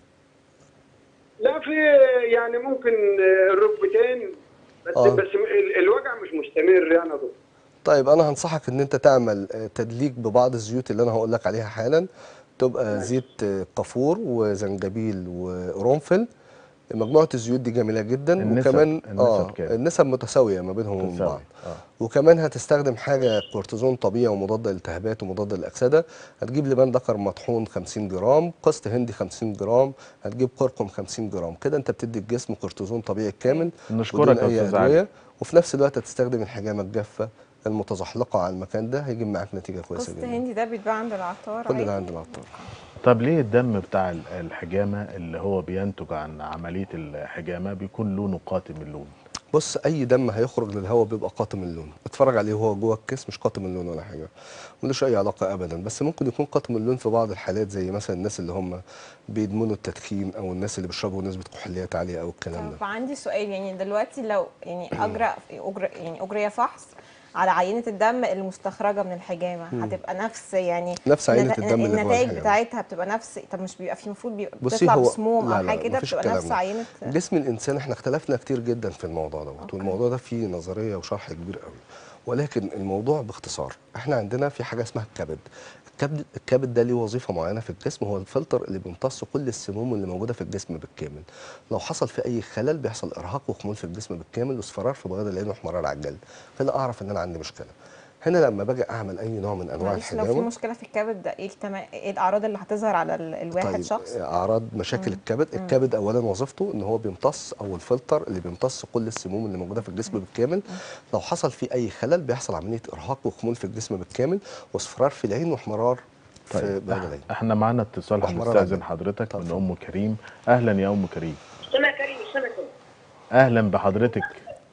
Speaker 4: لا في يعني ممكن الركبتين بس
Speaker 3: آه.
Speaker 4: بس ال- الوجع مش مستمر يعني يا دكتور
Speaker 3: طيب انا هنصحك ان انت تعمل آه، تدليك ببعض الزيوت اللي انا هقول لك عليها حالا تبقى زيت آه، كافور وزنجبيل وقرنفل مجموعه الزيوت دي جميله جدا
Speaker 1: النسب-
Speaker 3: وكمان
Speaker 1: النسب
Speaker 3: اه
Speaker 1: كام؟
Speaker 3: النسب متساويه ما بينهم وبين
Speaker 1: متساوي.
Speaker 3: بعض
Speaker 1: آه.
Speaker 3: وكمان هتستخدم حاجه كورتيزون طبيعي ومضاد للالتهابات ومضاد للاكسده هتجيب لبان ذكر مطحون 50 جرام قسط هندي 50 جرام هتجيب كركم 50 جرام كده انت بتدي الجسم كورتيزون طبيعي كامل
Speaker 1: نشكرك
Speaker 3: بدون
Speaker 1: يا
Speaker 3: أي
Speaker 1: أستاذ
Speaker 3: أدوية،
Speaker 1: علي.
Speaker 3: وفي نفس الوقت هتستخدم الحجامه الجافه المتزحلقه على المكان ده هيجيب معاك نتيجه كويسه
Speaker 2: قسط
Speaker 3: جدا
Speaker 2: هندي ده بيتباع عند العطار
Speaker 3: كل
Speaker 2: عادي؟
Speaker 3: ده عند العطار
Speaker 1: طب ليه الدم بتاع ال- الحجامه اللي هو بينتج عن عمليه الحجامه بيكون لونه قاتم اللون
Speaker 3: بص اي دم هيخرج للهواء بيبقى قاتم اللون اتفرج عليه وهو جوه الكيس مش قاتم اللون ولا حاجه ملوش اي علاقه ابدا بس ممكن يكون قاتم اللون في بعض الحالات زي مثلا الناس اللي هم بيدمنوا التدخين او الناس اللي بيشربوا نسبه كحوليات عاليه او الكلام ده
Speaker 2: طب عندي سؤال يعني دلوقتي لو يعني اجرى اجرى يعني اجري فحص على عينه الدم المستخرجه من الحجامه هتبقى نفس يعني
Speaker 3: نفس عينة
Speaker 2: النت-
Speaker 3: الدم اللي جوه
Speaker 2: النتائج
Speaker 3: الحجامة.
Speaker 2: بتاعتها بتبقى نفس طب مش بيبقى في المفروض بيبقى
Speaker 3: بصي
Speaker 2: بتطلع
Speaker 3: هو
Speaker 2: بسموم
Speaker 3: لا
Speaker 2: او
Speaker 3: لا
Speaker 2: حاجه
Speaker 3: لا
Speaker 2: كده
Speaker 3: مفيش
Speaker 2: بتبقى
Speaker 3: الكلام
Speaker 2: نفس
Speaker 3: ده.
Speaker 2: عينه
Speaker 3: جسم الانسان احنا اختلفنا كتير جدا في الموضوع دوت
Speaker 2: أوكي.
Speaker 3: والموضوع ده فيه نظريه وشرح كبير قوي ولكن الموضوع باختصار احنا عندنا في حاجه اسمها الكبد الكبد الكبد ده ليه وظيفه معينه في الجسم هو الفلتر اللي بيمتص كل السموم اللي موجوده في الجسم بالكامل لو حصل في اي خلل بيحصل ارهاق وخمول في الجسم بالكامل واصفرار في بياض العين واحمرار على الجلد كده اعرف ان انا عندي مشكله هنا لما باجي اعمل اي نوع من انواع
Speaker 2: معلش لو في
Speaker 3: الحجامه
Speaker 2: مشكله في الكبد ده ايه التما... ايه الاعراض اللي هتظهر على ال... الواحد
Speaker 3: طيب
Speaker 2: شخص
Speaker 3: اعراض مشاكل الكبد الكبد اولا وظيفته ان هو بيمتص او الفلتر اللي بيمتص كل السموم اللي موجوده في الجسم بالكامل لو حصل فيه اي خلل بيحصل عمليه ارهاق وخمول في الجسم بالكامل واصفرار في العين واحمرار في
Speaker 1: طيب
Speaker 3: بلد العين
Speaker 1: احنا معانا اتصال
Speaker 3: أحمر
Speaker 1: هنستاذن
Speaker 3: أبيض.
Speaker 1: حضرتك من
Speaker 3: اتفضل.
Speaker 1: ام كريم اهلا يا ام كريم
Speaker 5: سنة كريم سنة كريم
Speaker 1: اهلا بحضرتك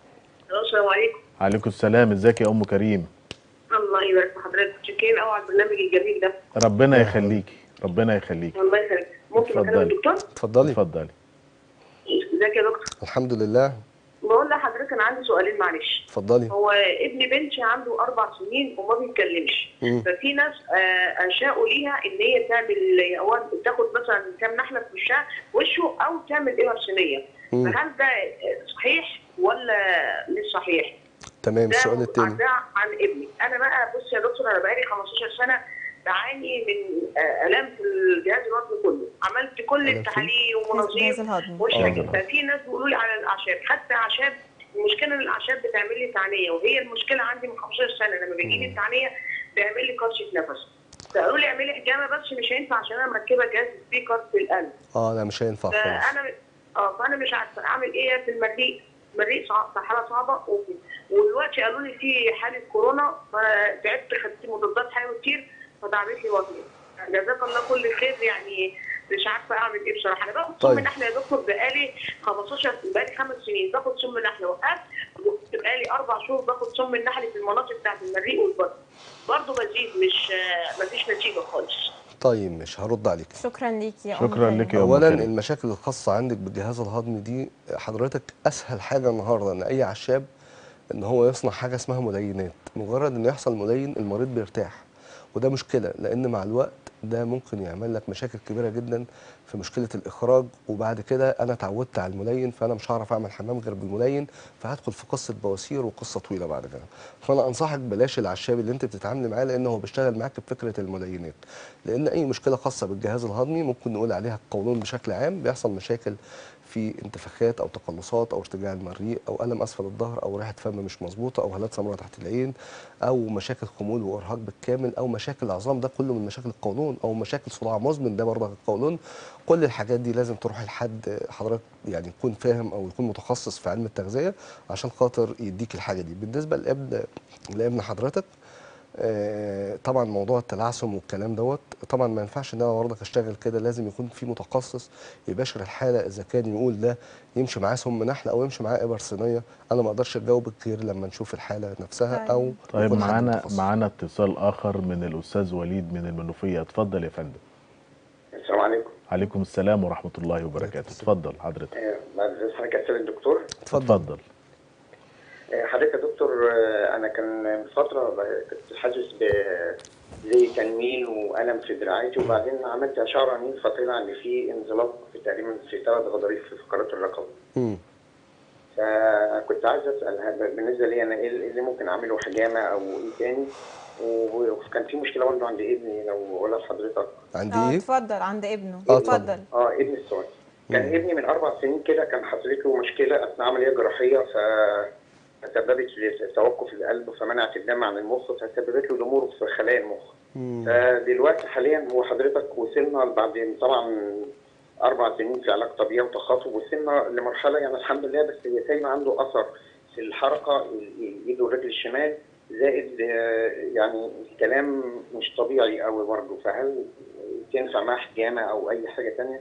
Speaker 5: السلام عليكم
Speaker 1: عليكم السلام ازيك يا ام كريم
Speaker 5: الله يبارك في حضرتك شكرا قوي على البرنامج الجميل ده
Speaker 1: ربنا
Speaker 3: يا
Speaker 1: يخليكي ربنا يخليكي
Speaker 5: الله يخليك ممكن اكلم
Speaker 1: اتفضلي.
Speaker 5: الدكتور
Speaker 3: اتفضلي
Speaker 1: اتفضلي
Speaker 5: ازيك يا دكتور
Speaker 3: الحمد لله
Speaker 5: بقول لحضرتك انا عندي سؤالين معلش
Speaker 3: اتفضلي
Speaker 5: هو ابن بنتي عنده اربع سنين وما بيتكلمش
Speaker 3: مم.
Speaker 5: ففي ناس آه، انشاوا ليها ان هي تعمل هو تاخد مثلا كام نحله في وشها وشه او تعمل ابر صينيه
Speaker 3: مم.
Speaker 5: فهل ده آه، صحيح ولا مش صحيح؟
Speaker 3: تمام
Speaker 5: ده
Speaker 3: السؤال التاني
Speaker 5: ده عن ابني انا بقى بص يا دكتور انا بقالي 15 سنه بعاني من آه، الام في الجهاز الهضمي كله عملت كل
Speaker 3: ألم في؟
Speaker 5: التحاليل
Speaker 2: الجهاز
Speaker 5: ومناظير
Speaker 2: الهضمي
Speaker 5: مش
Speaker 3: آه.
Speaker 5: راجع ففي ناس بيقولوا لي على الاعشاب حتى اعشاب المشكله ان الاعشاب بتعمل لي تعنيه وهي المشكله عندي من 15 سنه لما بيجي لي التعنيه بيعمل لي كرشه نفس فقالوا لي اعملي حجامه بس مش هينفع عشان انا مركبه جهاز سبيكر في القلب
Speaker 3: اه لا مش هينفع خالص
Speaker 5: فانا اه فانا مش عارفه اعمل ايه في المريء المريء صعب حاله صعبه و- ودلوقتي قالوا لي في حاله كورونا فتعبت خدت مضادات حيوي كتير فتعبت لي وزني جزاك الله كل خير يعني مش عارفه اعمل ايه بصراحه انا باخد سم
Speaker 3: طيب.
Speaker 5: نحله يا دكتور بقالي 15 بقالي خمس سنين باخد سم نحله وقفت بقالي اربع شهور باخد سم النحل في المناطق بتاعت المريء والبطن برضه بزيد مش آه، مفيش نتيجه خالص
Speaker 3: طيب مش هرد عليك
Speaker 2: شكرا ليكي يا أم
Speaker 1: شكرا
Speaker 2: كريم.
Speaker 1: لك يا ام
Speaker 3: اولا
Speaker 1: كريم
Speaker 3: المشاكل الخاصه عندك بالجهاز الهضمي دي حضرتك اسهل حاجه النهارده ان اي عشاب ان هو يصنع حاجه اسمها ملينات مجرد انه يحصل ملين المريض بيرتاح وده مشكله لان مع الوقت ده ممكن يعمل لك مشاكل كبيره جدا في مشكله الاخراج وبعد كده انا اتعودت على الملين فانا مش هعرف اعمل حمام غير بالملين فهدخل في قصه بواسير وقصه طويله بعد كده فانا انصحك بلاش العشاب اللي انت بتتعاملي معاه لان هو بيشتغل معاك بفكره الملينات لان اي مشكله خاصه بالجهاز الهضمي ممكن نقول عليها القولون بشكل عام بيحصل مشاكل في انتفاخات او تقلصات او ارتجاع المريء او الم اسفل الظهر او ريحه فم مش مظبوطه او هالات سمراء تحت العين او مشاكل خمول وارهاق بالكامل او مشاكل عظام ده كله من مشاكل القولون او مشاكل صداع مزمن ده برضه القولون كل الحاجات دي لازم تروح لحد حضرتك يعني يكون فاهم او يكون متخصص في علم التغذيه عشان خاطر يديك الحاجه دي بالنسبه لابن لابن حضرتك آه، طبعا موضوع التلعثم والكلام دوت طبعا ما ينفعش ان انا برضك اشتغل كده لازم يكون في متخصص يباشر الحاله اذا كان يقول ده يمشي معاه سم نحل او يمشي معاه ابر صينيه انا ما اقدرش اجاوبك غير لما نشوف الحاله نفسها
Speaker 2: طيب.
Speaker 3: او
Speaker 1: طيب
Speaker 3: يكون حد
Speaker 1: معانا
Speaker 3: متخصص.
Speaker 1: معانا اتصال اخر من الاستاذ وليد من المنوفيه اتفضل يا فندم
Speaker 6: السلام عليكم
Speaker 1: عليكم السلام ورحمه الله وبركاته اتفضل حضرتك
Speaker 6: آه، بعد إذن حضرتك يا سيد الدكتور
Speaker 3: اتفضل
Speaker 1: اتفضل
Speaker 6: آه، حضرتك يا دكتور آه، انا كان من فتره ب- كنت حاسس ب زي تنميل والم في دراعاتي وبعدين عملت اشعه رنين فطلع ان في انزلاق في تقريبا في ثلاث غضاريف في فقرات الرقبه
Speaker 3: مم.
Speaker 6: فكنت عايز اسال هل- بالنسبه لي انا ايه اللي ممكن اعمله حجامه او ايه تاني و- وكان في مشكله برضه عند ابني لو اقولها لحضرتك
Speaker 3: عندي
Speaker 2: اه
Speaker 3: ايه
Speaker 2: اتفضل عند ابنه
Speaker 3: آه،
Speaker 2: اتفضل
Speaker 6: اه ابني الصغير كان ابني من اربع سنين كده كان حصلت له مشكله اثناء عمليه جراحيه ف تسببت في توقف القلب فمنعت الدم عن المخ فسببت له ضمور في خلايا المخ
Speaker 3: مم.
Speaker 6: فدلوقتي حاليا هو حضرتك وصلنا بعد طبعا اربع سنين في علاج طبيعي وتخاطب وصلنا لمرحله يعني الحمد لله بس هي سايبه عنده اثر في الحركه الايد والرجل الشمال زائد آه، يعني الكلام مش طبيعي قوي برضه فهل تنفع معاه حجامه او اي حاجه تانية؟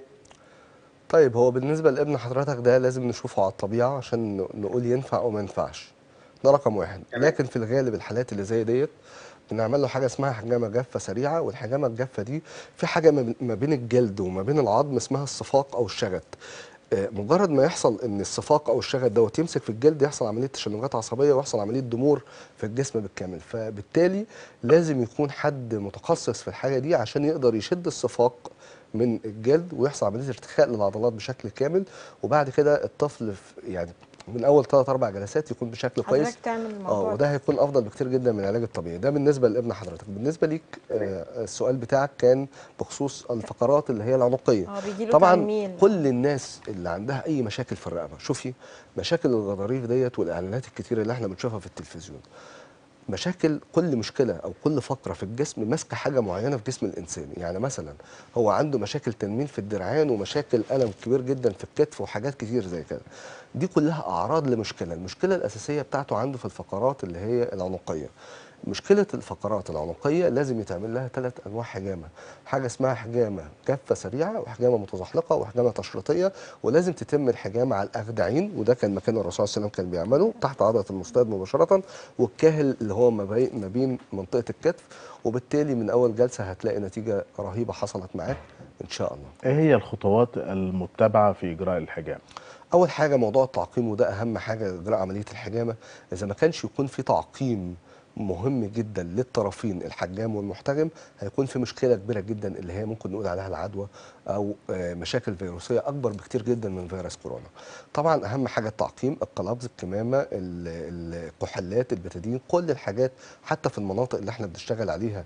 Speaker 3: طيب هو بالنسبه لابن حضرتك ده لازم نشوفه على الطبيعه عشان ن- نقول ينفع او ما ينفعش ده رقم واحد
Speaker 6: تمام.
Speaker 3: لكن في الغالب الحالات اللي زي ديت بنعمل له حاجه اسمها حجامه جافه سريعه والحجامه الجافه دي في حاجه ما بين- ما بين الجلد وما بين العظم اسمها الصفاق او الشغط آه، مجرد ما يحصل ان الصفاق او الشغط دوت يمسك في الجلد يحصل عمليه تشنجات عصبيه ويحصل عمليه ضمور في الجسم بالكامل فبالتالي لازم يكون حد متخصص في الحاجه دي عشان يقدر يشد الصفاق من الجلد ويحصل عمليه ارتخاء للعضلات بشكل كامل وبعد كده الطفل في- يعني من اول ثلاث اربع جلسات يكون بشكل كويس
Speaker 2: حضرتك تعمل
Speaker 3: اه
Speaker 2: الموضوع
Speaker 3: وده هيكون افضل بكتير جدا من العلاج الطبيعي ده بالنسبه لابن حضرتك بالنسبه ليك آه السؤال بتاعك كان بخصوص الفقرات اللي هي العنقيه
Speaker 2: اه بيجيله
Speaker 3: طبعا
Speaker 2: تنميل
Speaker 3: كل الناس اللي عندها اي مشاكل في الرقبه شوفي مشاكل الغضاريف ديت والاعلانات الكتيره اللي احنا بنشوفها في التلفزيون مشاكل كل مشكله او كل فقره في الجسم ماسكه حاجه معينه في جسم الانسان يعني مثلا هو عنده مشاكل تنميل في الدرعان ومشاكل الم كبير جدا في الكتف وحاجات كتير زي كده دي كلها اعراض لمشكله المشكله الاساسيه بتاعته عنده في الفقرات اللي هي العنقيه مشكله الفقرات العنقيه لازم يتعمل لها ثلاث انواع حجامه حاجه اسمها حجامه كفه سريعه وحجامه متزحلقه وحجامه تشريطيه ولازم تتم الحجامه على الاخدعين وده كان مكان الرسول صلى الله عليه وسلم كان بيعمله تحت عضله المستند مباشره والكاهل اللي هو ما بي- ما بين منطقه الكتف وبالتالي من اول جلسه هتلاقي نتيجه رهيبه حصلت معاك ان شاء الله
Speaker 1: ايه هي الخطوات المتبعه في اجراء الحجام
Speaker 3: اول حاجه موضوع التعقيم وده اهم حاجه اجراء عمليه الحجامه اذا ما كانش يكون في تعقيم مهم جدا للطرفين الحجام والمحتجم هيكون في مشكله كبيره جدا اللي هي ممكن نقول عليها العدوى او آه، مشاكل فيروسيه اكبر بكتير جدا من فيروس كورونا. طبعا اهم حاجه التعقيم، القلابز، الكمامه، ال- ال- الكحولات، البتادين، كل الحاجات حتى في المناطق اللي احنا بنشتغل عليها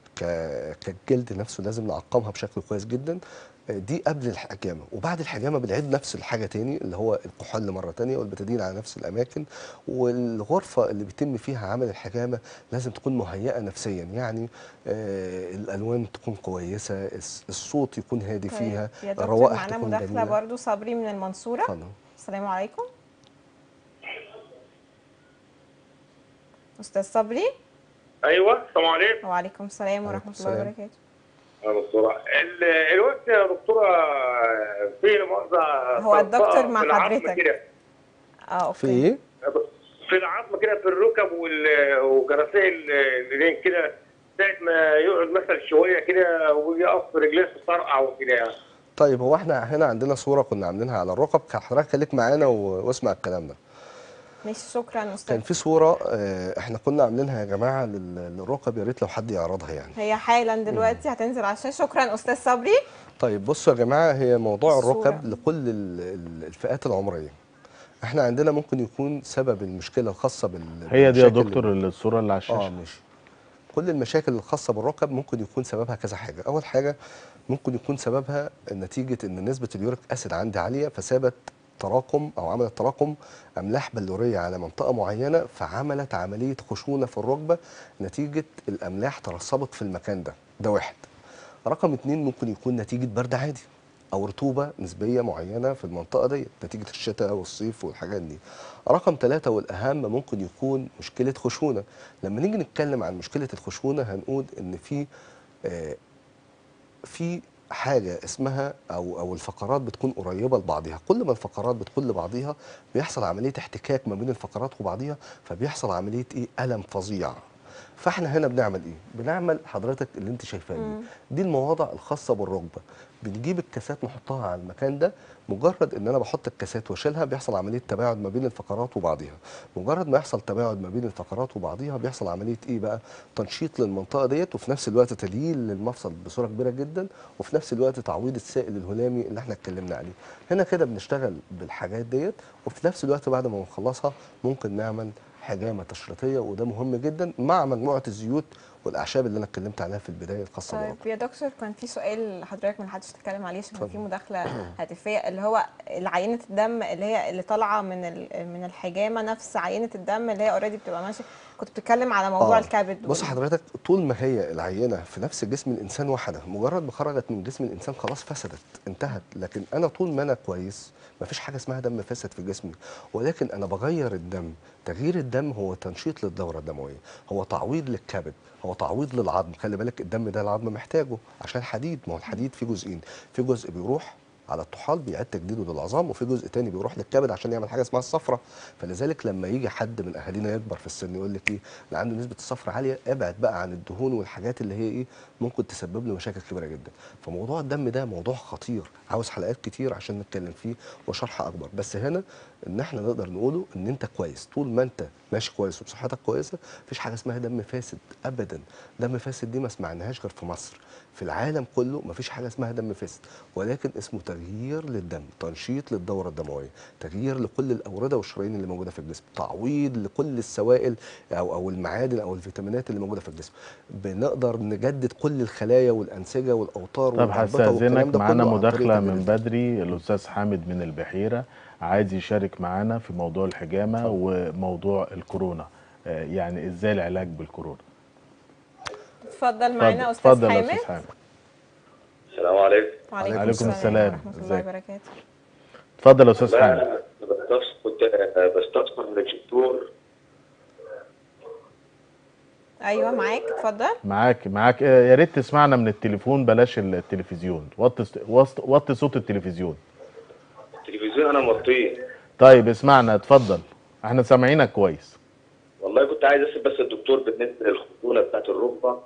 Speaker 3: ك- كالجلد نفسه لازم نعقمها بشكل كويس جدا دي قبل الحجامه وبعد الحجامه بنعيد نفس الحاجه تاني اللي هو الكحول مره تانية والبتادين على نفس الاماكن والغرفه اللي بيتم فيها عمل الحجامه لازم تكون مهيئه نفسيا يعني آه الالوان تكون كويسه الس- الصوت يكون هادي
Speaker 2: طيب،
Speaker 3: فيها
Speaker 2: يا دكتور
Speaker 3: الروائح
Speaker 2: معانا
Speaker 3: تكون
Speaker 2: مداخله
Speaker 3: جميله
Speaker 2: برضو صبري من المنصوره
Speaker 3: اتفضل
Speaker 2: السلام عليكم استاذ صبري
Speaker 4: ايوه السلام عليكم
Speaker 2: وعليكم السلام
Speaker 3: وعليكم
Speaker 2: ورحمه الله
Speaker 3: السلام.
Speaker 2: وبركاته
Speaker 4: يا دكتوره ال- الوقت يا دكتوره في مؤاخذه
Speaker 2: هو الدكتور
Speaker 4: طرطقة
Speaker 2: مع
Speaker 4: في العظم
Speaker 2: حضرتك.
Speaker 4: كده.
Speaker 2: اه اوكي
Speaker 3: في ايه؟
Speaker 4: في العظم كده في الركب وال- وجراثيم الرجلين كده ساعة ما يقعد مثلا شوية كده ويقف رجليه تطرقع وكده يعني.
Speaker 3: طيب هو احنا هنا عندنا صوره كنا عاملينها على الركب حضرتك خليك معانا و- واسمع الكلام ده
Speaker 2: ماشي شكرا
Speaker 3: كان
Speaker 2: استاذ
Speaker 3: في صوره آه، احنا كنا عاملينها يا جماعه لل- للركب يا ريت لو حد يعرضها يعني
Speaker 2: هي حالا دلوقتي هتنزل على الشاشه شكرا استاذ صبري
Speaker 3: طيب بصوا يا جماعه هي موضوع
Speaker 2: الصورة.
Speaker 3: الركب لكل ال- ال- الفئات العمريه احنا عندنا ممكن يكون سبب المشكله الخاصه بال
Speaker 1: هي دي يا
Speaker 3: بالمشاكل
Speaker 1: دكتور الصوره اللي على
Speaker 3: اه
Speaker 1: الشاشه
Speaker 3: ماشي كل المشاكل الخاصه بالركب ممكن يكون سببها كذا حاجه اول حاجه ممكن يكون سببها نتيجه ان نسبه اليوريك اسيد عندي عاليه فسابت تراكم او عملت تراكم املاح بلوريه على منطقه معينه فعملت عمليه خشونه في الركبه نتيجه الاملاح ترسبت في المكان ده ده واحد رقم اتنين ممكن يكون نتيجه برد عادي او رطوبه نسبيه معينه في المنطقه دي نتيجه الشتاء والصيف والحاجات دي رقم ثلاثة والأهم ممكن يكون مشكلة خشونة لما نيجي نتكلم عن مشكلة الخشونة هنقول إن في آه، في حاجة اسمها أو أو الفقرات بتكون قريبة لبعضها، كل ما الفقرات بتكون لبعضها بيحصل عملية احتكاك ما بين الفقرات وبعضها فبيحصل عملية إيه؟ ألم فظيع. فاحنا هنا بنعمل ايه؟ بنعمل حضرتك اللي انت شايفاه دي دي المواضع الخاصه بالركبه بنجيب الكاسات نحطها على المكان ده مجرد ان انا بحط الكاسات واشيلها بيحصل عمليه تباعد ما بين الفقرات وبعضها مجرد ما يحصل تباعد ما بين الفقرات وبعضها بيحصل عمليه ايه بقى تنشيط للمنطقه ديت وفي نفس الوقت تليين للمفصل بصوره كبيره جدا وفي نفس الوقت تعويض السائل الهلامي اللي احنا اتكلمنا عليه هنا كده بنشتغل بالحاجات ديت وفي نفس الوقت بعد ما نخلصها ممكن نعمل حجامه تشريطيه وده مهم جدا مع مجموعه الزيوت والاعشاب اللي انا اتكلمت عليها في البدايه الخاصه
Speaker 2: طيب
Speaker 3: بالركبه
Speaker 2: يا دكتور كان في سؤال حضرتك ما حدش تتكلم عليه عشان كان في
Speaker 3: اتفضل.
Speaker 2: مداخله هاتفيه اللي هو عينه الدم اللي هي اللي طالعه من ال- من الحجامه نفس عينه الدم اللي هي اوريدي بتبقى ماشيه كنت بتتكلم على موضوع
Speaker 3: آه.
Speaker 2: الكبد
Speaker 3: بص
Speaker 2: وال-
Speaker 3: حضرتك طول ما هي العينه في نفس جسم الانسان وحده مجرد ما خرجت من جسم الانسان خلاص فسدت انتهت لكن انا طول ما انا كويس ما فيش حاجه اسمها دم فاسد في جسمي ولكن انا بغير الدم تغيير الدم هو تنشيط للدوره الدمويه هو تعويض للكبد هو تعويض للعظم خلي بالك الدم ده العظم محتاجه عشان حديد ما هو الحديد فيه جزئين في جزء بيروح على الطحال بيعيد تجديده للعظام وفي جزء تاني بيروح للكبد عشان يعمل حاجه اسمها الصفرة فلذلك لما يجي حد من اهالينا يكبر في السن يقول لك ايه انا عنده نسبه الصفرة عاليه ابعد بقى عن الدهون والحاجات اللي هي ايه ممكن تسبب له مشاكل كبيره جدا فموضوع الدم ده موضوع خطير عاوز حلقات كتير عشان نتكلم فيه وشرح اكبر بس هنا ان احنا نقدر نقوله ان انت كويس طول ما انت ماشي كويس وبصحتك كويسه مفيش حاجه اسمها دم فاسد ابدا دم فاسد دي ما سمعناهاش غير في مصر في العالم كله مفيش حاجه اسمها دم فاسد ولكن اسمه تغيير للدم تنشيط للدوره الدمويه تغيير لكل الاورده والشرايين اللي موجوده في الجسم تعويض لكل السوائل او او المعادن او الفيتامينات اللي موجوده في الجسم بنقدر نجدد كل الخلايا والانسجه والاوتار
Speaker 1: طب
Speaker 3: والربطة والكلام
Speaker 1: هستأذنك
Speaker 3: ده
Speaker 1: معانا
Speaker 3: كله عن طريق
Speaker 1: مداخلة
Speaker 3: تغيير
Speaker 1: من
Speaker 3: الدم.
Speaker 1: بدري الأستاذ حامد من البحيرة عايز يشارك معانا في موضوع الحجامة وموضوع الكورونا آه، يعني ازاي العلاج بالكورونا
Speaker 2: اتفضل معانا
Speaker 1: اتفضل-
Speaker 2: استاذ
Speaker 1: اتفضل يا
Speaker 2: حامد
Speaker 1: أستاذ حامد
Speaker 6: السلام عليكم
Speaker 2: وعليكم
Speaker 1: عليكم السلام.
Speaker 2: ورحمه الله
Speaker 1: ازيك؟
Speaker 2: وبركاته
Speaker 1: اتفضل يا أستاذ
Speaker 6: والله
Speaker 1: حامد
Speaker 6: انا بستفسر كنت بستفسر من الدكتور
Speaker 2: ايوه معاك اتفضل
Speaker 1: معاك معاك آه، يا ريت تسمعنا من التليفون بلاش التلفزيون وطي وطي- وطي صوت التلفزيون
Speaker 6: التلفزيون انا موطيه
Speaker 1: طيب اسمعنا اتفضل احنا سامعينك كويس
Speaker 6: والله كنت عايز اسال بس الدكتور بالنسبه للخشونه بتاعت الركبه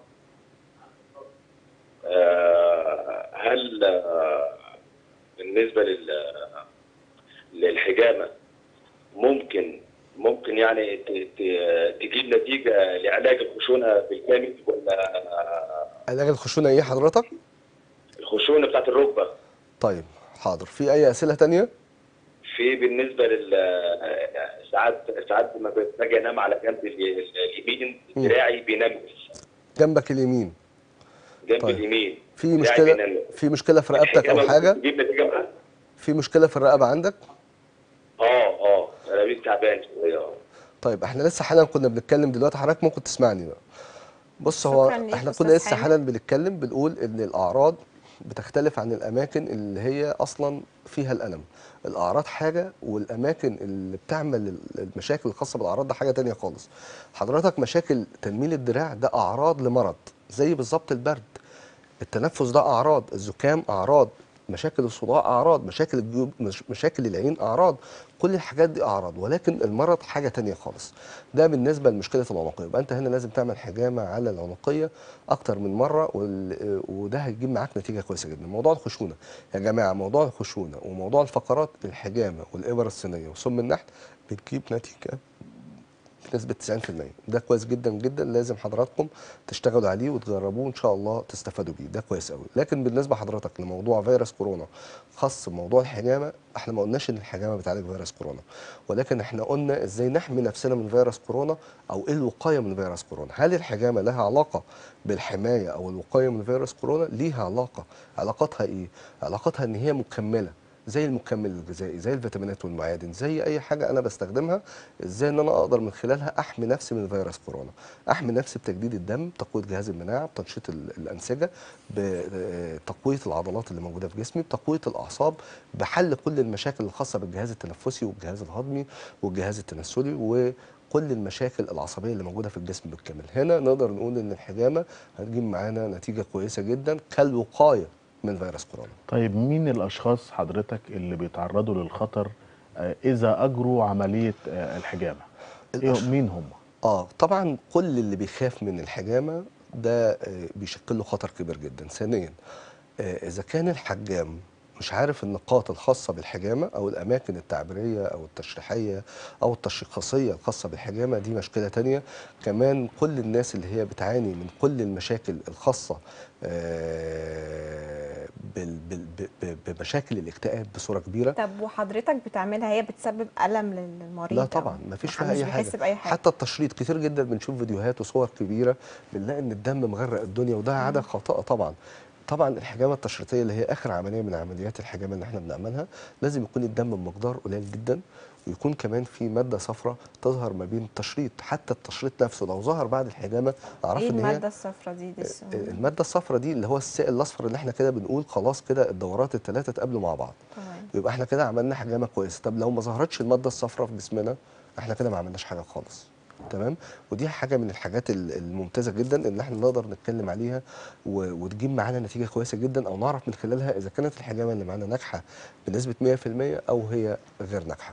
Speaker 6: آه، هل آه، بالنسبه لل للحجامه ممكن ممكن يعني ت- ت- تجيب نتيجه لعلاج الخشونه بالكامل ولا
Speaker 3: علاج الخشونه ايه حضرتك
Speaker 6: الخشونه بتاعت الركبه
Speaker 3: طيب حاضر في اي اسئله تانية
Speaker 6: في بالنسبه لل ساعات ساعات لما باجي انام على جنب ال- اليمين
Speaker 3: مم.
Speaker 6: دراعي بينمل
Speaker 3: جنبك اليمين
Speaker 6: جنب
Speaker 3: طيب.
Speaker 6: اليمين
Speaker 3: في
Speaker 6: دراعي
Speaker 3: مشكله
Speaker 6: بينمل.
Speaker 3: في مشكله في رقبتك او
Speaker 6: الحجامة
Speaker 3: حاجه
Speaker 6: بتجيب نتيجه معاها؟
Speaker 3: في مشكله في الرقبه عندك
Speaker 6: اه اه انا بقيت تعبان شويه اه
Speaker 3: طيب احنا لسه حالا كنا بنتكلم دلوقتي حضرتك ممكن تسمعني بقى بص هو
Speaker 2: شكراً ليك
Speaker 3: احنا
Speaker 2: أستاذ
Speaker 3: كنا لسه
Speaker 2: حامد.
Speaker 3: حالا بنتكلم بنقول ان الاعراض بتختلف عن الاماكن اللي هي اصلا فيها الالم الاعراض حاجه والاماكن اللي بتعمل ال- المشاكل الخاصه بالاعراض ده حاجه تانية خالص حضرتك مشاكل تنميل الدراع ده اعراض لمرض زي بالظبط البرد التنفس ده اعراض الزكام اعراض مشاكل الصداع اعراض مشاكل الجيوب مش مشاكل العين اعراض كل الحاجات دي اعراض ولكن المرض حاجه تانية خالص ده بالنسبه لمشكله العنقيه يبقى انت هنا لازم تعمل حجامه على العنقيه اكتر من مره وال- وده هيجيب معاك نتيجه كويسه جدا موضوع الخشونه يا جماعه موضوع الخشونه وموضوع الفقرات الحجامه والابر الصينيه وسم النحت بتجيب نتيجه بنسبه 90% ده كويس جدا جدا لازم حضراتكم تشتغلوا عليه وتجربوه ان شاء الله تستفادوا بيه ده كويس قوي لكن بالنسبه حضرتك لموضوع فيروس كورونا خاص بموضوع الحجامه احنا ما قلناش ان الحجامه بتعالج فيروس كورونا ولكن احنا قلنا ازاي نحمي نفسنا من فيروس كورونا او ايه الوقايه من فيروس كورونا هل الحجامه لها علاقه بالحمايه او الوقايه من فيروس كورونا ليها علاقه علاقتها ايه علاقتها ان هي مكمله زي المكمل الغذائي زي الفيتامينات والمعادن زي اي حاجه انا بستخدمها ازاي ان انا اقدر من خلالها احمي نفسي من فيروس كورونا احمي نفسي بتجديد الدم تقويه جهاز المناعه بتنشيط ال- الانسجه بتقويه العضلات اللي موجوده في جسمي بتقويه الاعصاب بحل كل المشاكل الخاصه بالجهاز التنفسي والجهاز الهضمي والجهاز التناسلي وكل المشاكل العصبيه اللي موجوده في الجسم بالكامل هنا نقدر نقول ان الحجامه هتجيب معانا نتيجه كويسه جدا كالوقايه من فيروس كورونا
Speaker 1: طيب مين الاشخاص حضرتك اللي بيتعرضوا للخطر آه، اذا اجروا عمليه آه، الحجامه إيه
Speaker 3: الأش-
Speaker 1: مين هم
Speaker 3: اه طبعا كل اللي بيخاف من الحجامه ده آه، بيشكل له خطر كبير جدا ثانيا آه، اذا كان الحجام مش عارف النقاط الخاصة بالحجامة أو الأماكن التعبيرية أو التشريحية أو التشخيصية الخاصة بالحجامة دي مشكلة تانية كمان كل الناس اللي هي بتعاني من كل المشاكل الخاصة آه، بال- بال- ب- ب- بمشاكل الاكتئاب بصورة كبيرة
Speaker 2: طب وحضرتك بتعملها هي بتسبب الم للمريض
Speaker 3: لا
Speaker 2: أو
Speaker 3: طبعا ما فيش فيها
Speaker 2: مش
Speaker 3: اي
Speaker 2: بيحس
Speaker 3: حاجه
Speaker 2: باي حاجه
Speaker 3: حتى التشريط كتير جدا بنشوف فيديوهات وصور كبيره بنلاقي ان الدم مغرق الدنيا وده عاده خاطئه طبعا طبعا الحجامه التشريطيه اللي هي اخر عمليه من عمليات الحجامه اللي احنا بنعملها لازم يكون الدم بمقدار قليل جدا ويكون كمان في ماده صفراء تظهر ما بين التشريط حتى التشريط نفسه لو ظهر بعد الحجامه اعرف
Speaker 2: ايه
Speaker 3: ان هي
Speaker 2: الماده الصفراء دي دي الس-
Speaker 3: الماده الصفراء دي اللي هو السائل الاصفر اللي احنا كده بنقول خلاص كده الدورات الثلاثه اتقابلوا مع بعض
Speaker 2: تمام
Speaker 3: يبقى احنا كده عملنا حجامه كويسه طب لو ما ظهرتش الماده الصفراء في جسمنا احنا كده ما عملناش حاجه خالص تمام ودي حاجه من الحاجات ال- الممتازه جدا ان احنا نقدر نتكلم عليها و- وتجيب معانا نتيجه كويسه جدا او نعرف من خلالها اذا كانت الحجامه اللي معانا ناجحه بنسبه 100% او هي غير ناجحه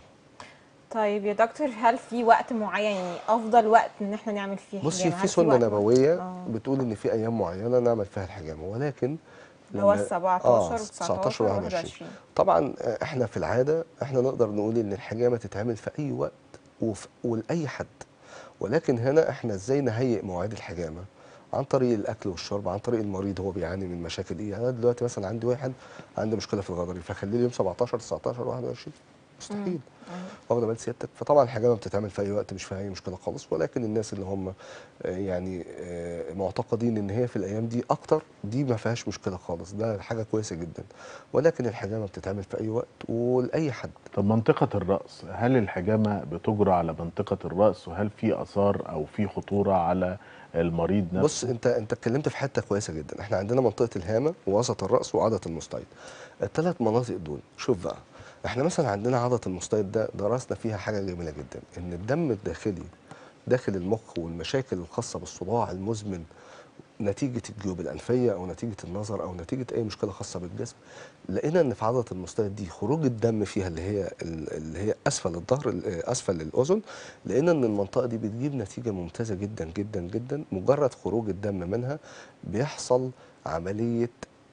Speaker 2: طيب يا دكتور هل في وقت معين يعني افضل وقت ان احنا نعمل فيه
Speaker 3: بصي
Speaker 2: حجامة؟
Speaker 3: في
Speaker 2: هل
Speaker 3: سنه
Speaker 2: وقت
Speaker 3: نبويه
Speaker 2: آه.
Speaker 3: بتقول ان في ايام معينه نعمل فيها الحجامه ولكن
Speaker 2: اللي هو
Speaker 3: لما-
Speaker 2: ال 17
Speaker 3: آه،
Speaker 2: و 19 و 21
Speaker 3: طبعا آه، احنا في العاده احنا نقدر نقول ان الحجامه تتعمل في اي وقت وف- ولاي حد ولكن هنا احنا ازاي نهيئ مواعيد الحجامه عن طريق الاكل والشرب عن طريق المريض هو بيعاني من مشاكل ايه انا دلوقتي مثلا عندي واحد عنده مشكله في الغضاريف فخليه يوم 17 19 21 مستحيل واخده بال سيادتك فطبعا الحجامه بتتعمل في اي وقت مش فيها اي مشكله خالص ولكن الناس اللي هم آه، يعني آه، معتقدين ان هي في الايام دي اكتر دي ما فيهاش مشكله خالص ده حاجه كويسه جدا ولكن الحجامه بتتعمل في اي وقت ولاي حد
Speaker 1: طب منطقه الراس هل الحجامه بتجرى على منطقه الراس وهل في اثار او في خطوره على المريض نفسه
Speaker 3: بص انت انت اتكلمت في حته كويسه جدا احنا عندنا منطقه الهامه ووسط الراس وعضله المستعيد الثلاث مناطق دول شوف بقى احنا مثلا عندنا عضله المستعيد ده درسنا فيها حاجه جميله جدا ان الدم الداخلي داخل المخ والمشاكل الخاصه بالصداع المزمن نتيجه الجيوب الانفيه او نتيجه النظر او نتيجه اي مشكله خاصه بالجسم لقينا ان في عضله المستعيد دي خروج الدم فيها اللي هي اللي هي اسفل الظهر اسفل الاذن لقينا ان المنطقه دي بتجيب نتيجه ممتازه جدا جدا جدا مجرد خروج الدم منها بيحصل عمليه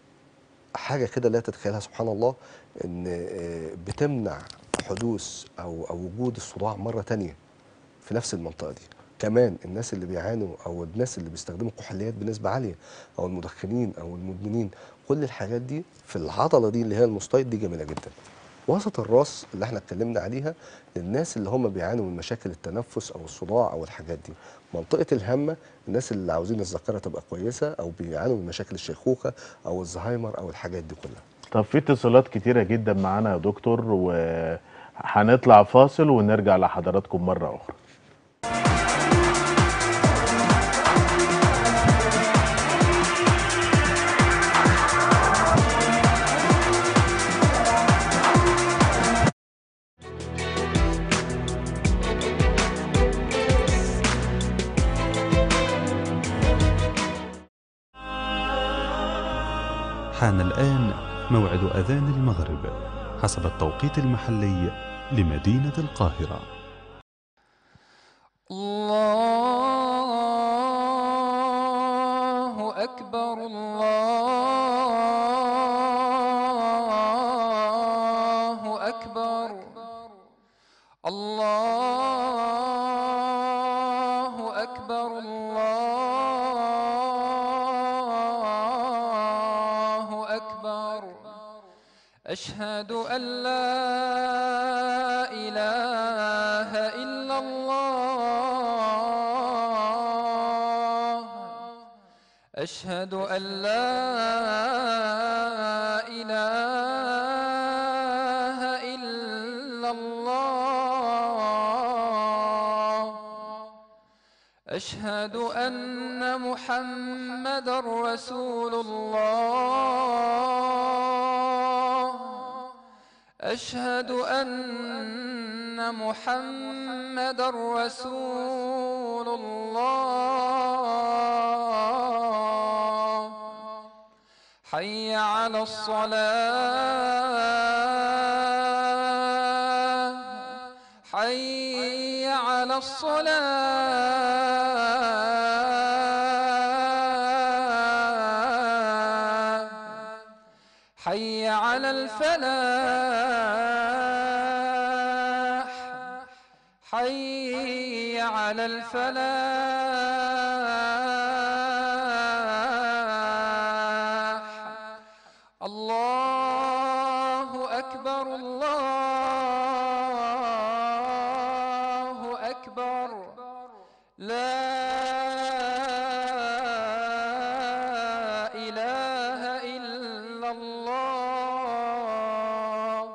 Speaker 3: حاجه كده لا تتخيلها سبحان الله ان آه، بتمنع حدوث او او وجود الصداع مره تانية في نفس المنطقه دي كمان الناس اللي بيعانوا او الناس اللي بيستخدموا كحوليات بنسبه عاليه او المدخنين او المدمنين كل الحاجات دي في العضله دي اللي هي المستيض دي جميله جدا وسط الراس اللي احنا اتكلمنا عليها للناس اللي هم بيعانوا من مشاكل التنفس او الصداع او الحاجات دي منطقه الهمه الناس اللي عاوزين الذاكره تبقى كويسه او بيعانوا من مشاكل الشيخوخه او الزهايمر او الحاجات دي كلها
Speaker 1: طب في اتصالات كتيره جدا معانا يا دكتور وهنطلع فاصل ونرجع لحضراتكم مره اخرى
Speaker 7: حان الآن موعد أذان المغرب حسب التوقيت المحلي لمدينة القاهرة
Speaker 8: الله أكبر الله أكبر الله أكبر الله أكبر أشهد أن لا إله إلا الله أشهد أن لا إله أشهد أن محمد رسول الله أشهد أن محمد رسول الله حي على الصلاة حي على الصلاة حي على الفلاح حي على الفلاح الله أكبر الله أكبر لا إله إلا الله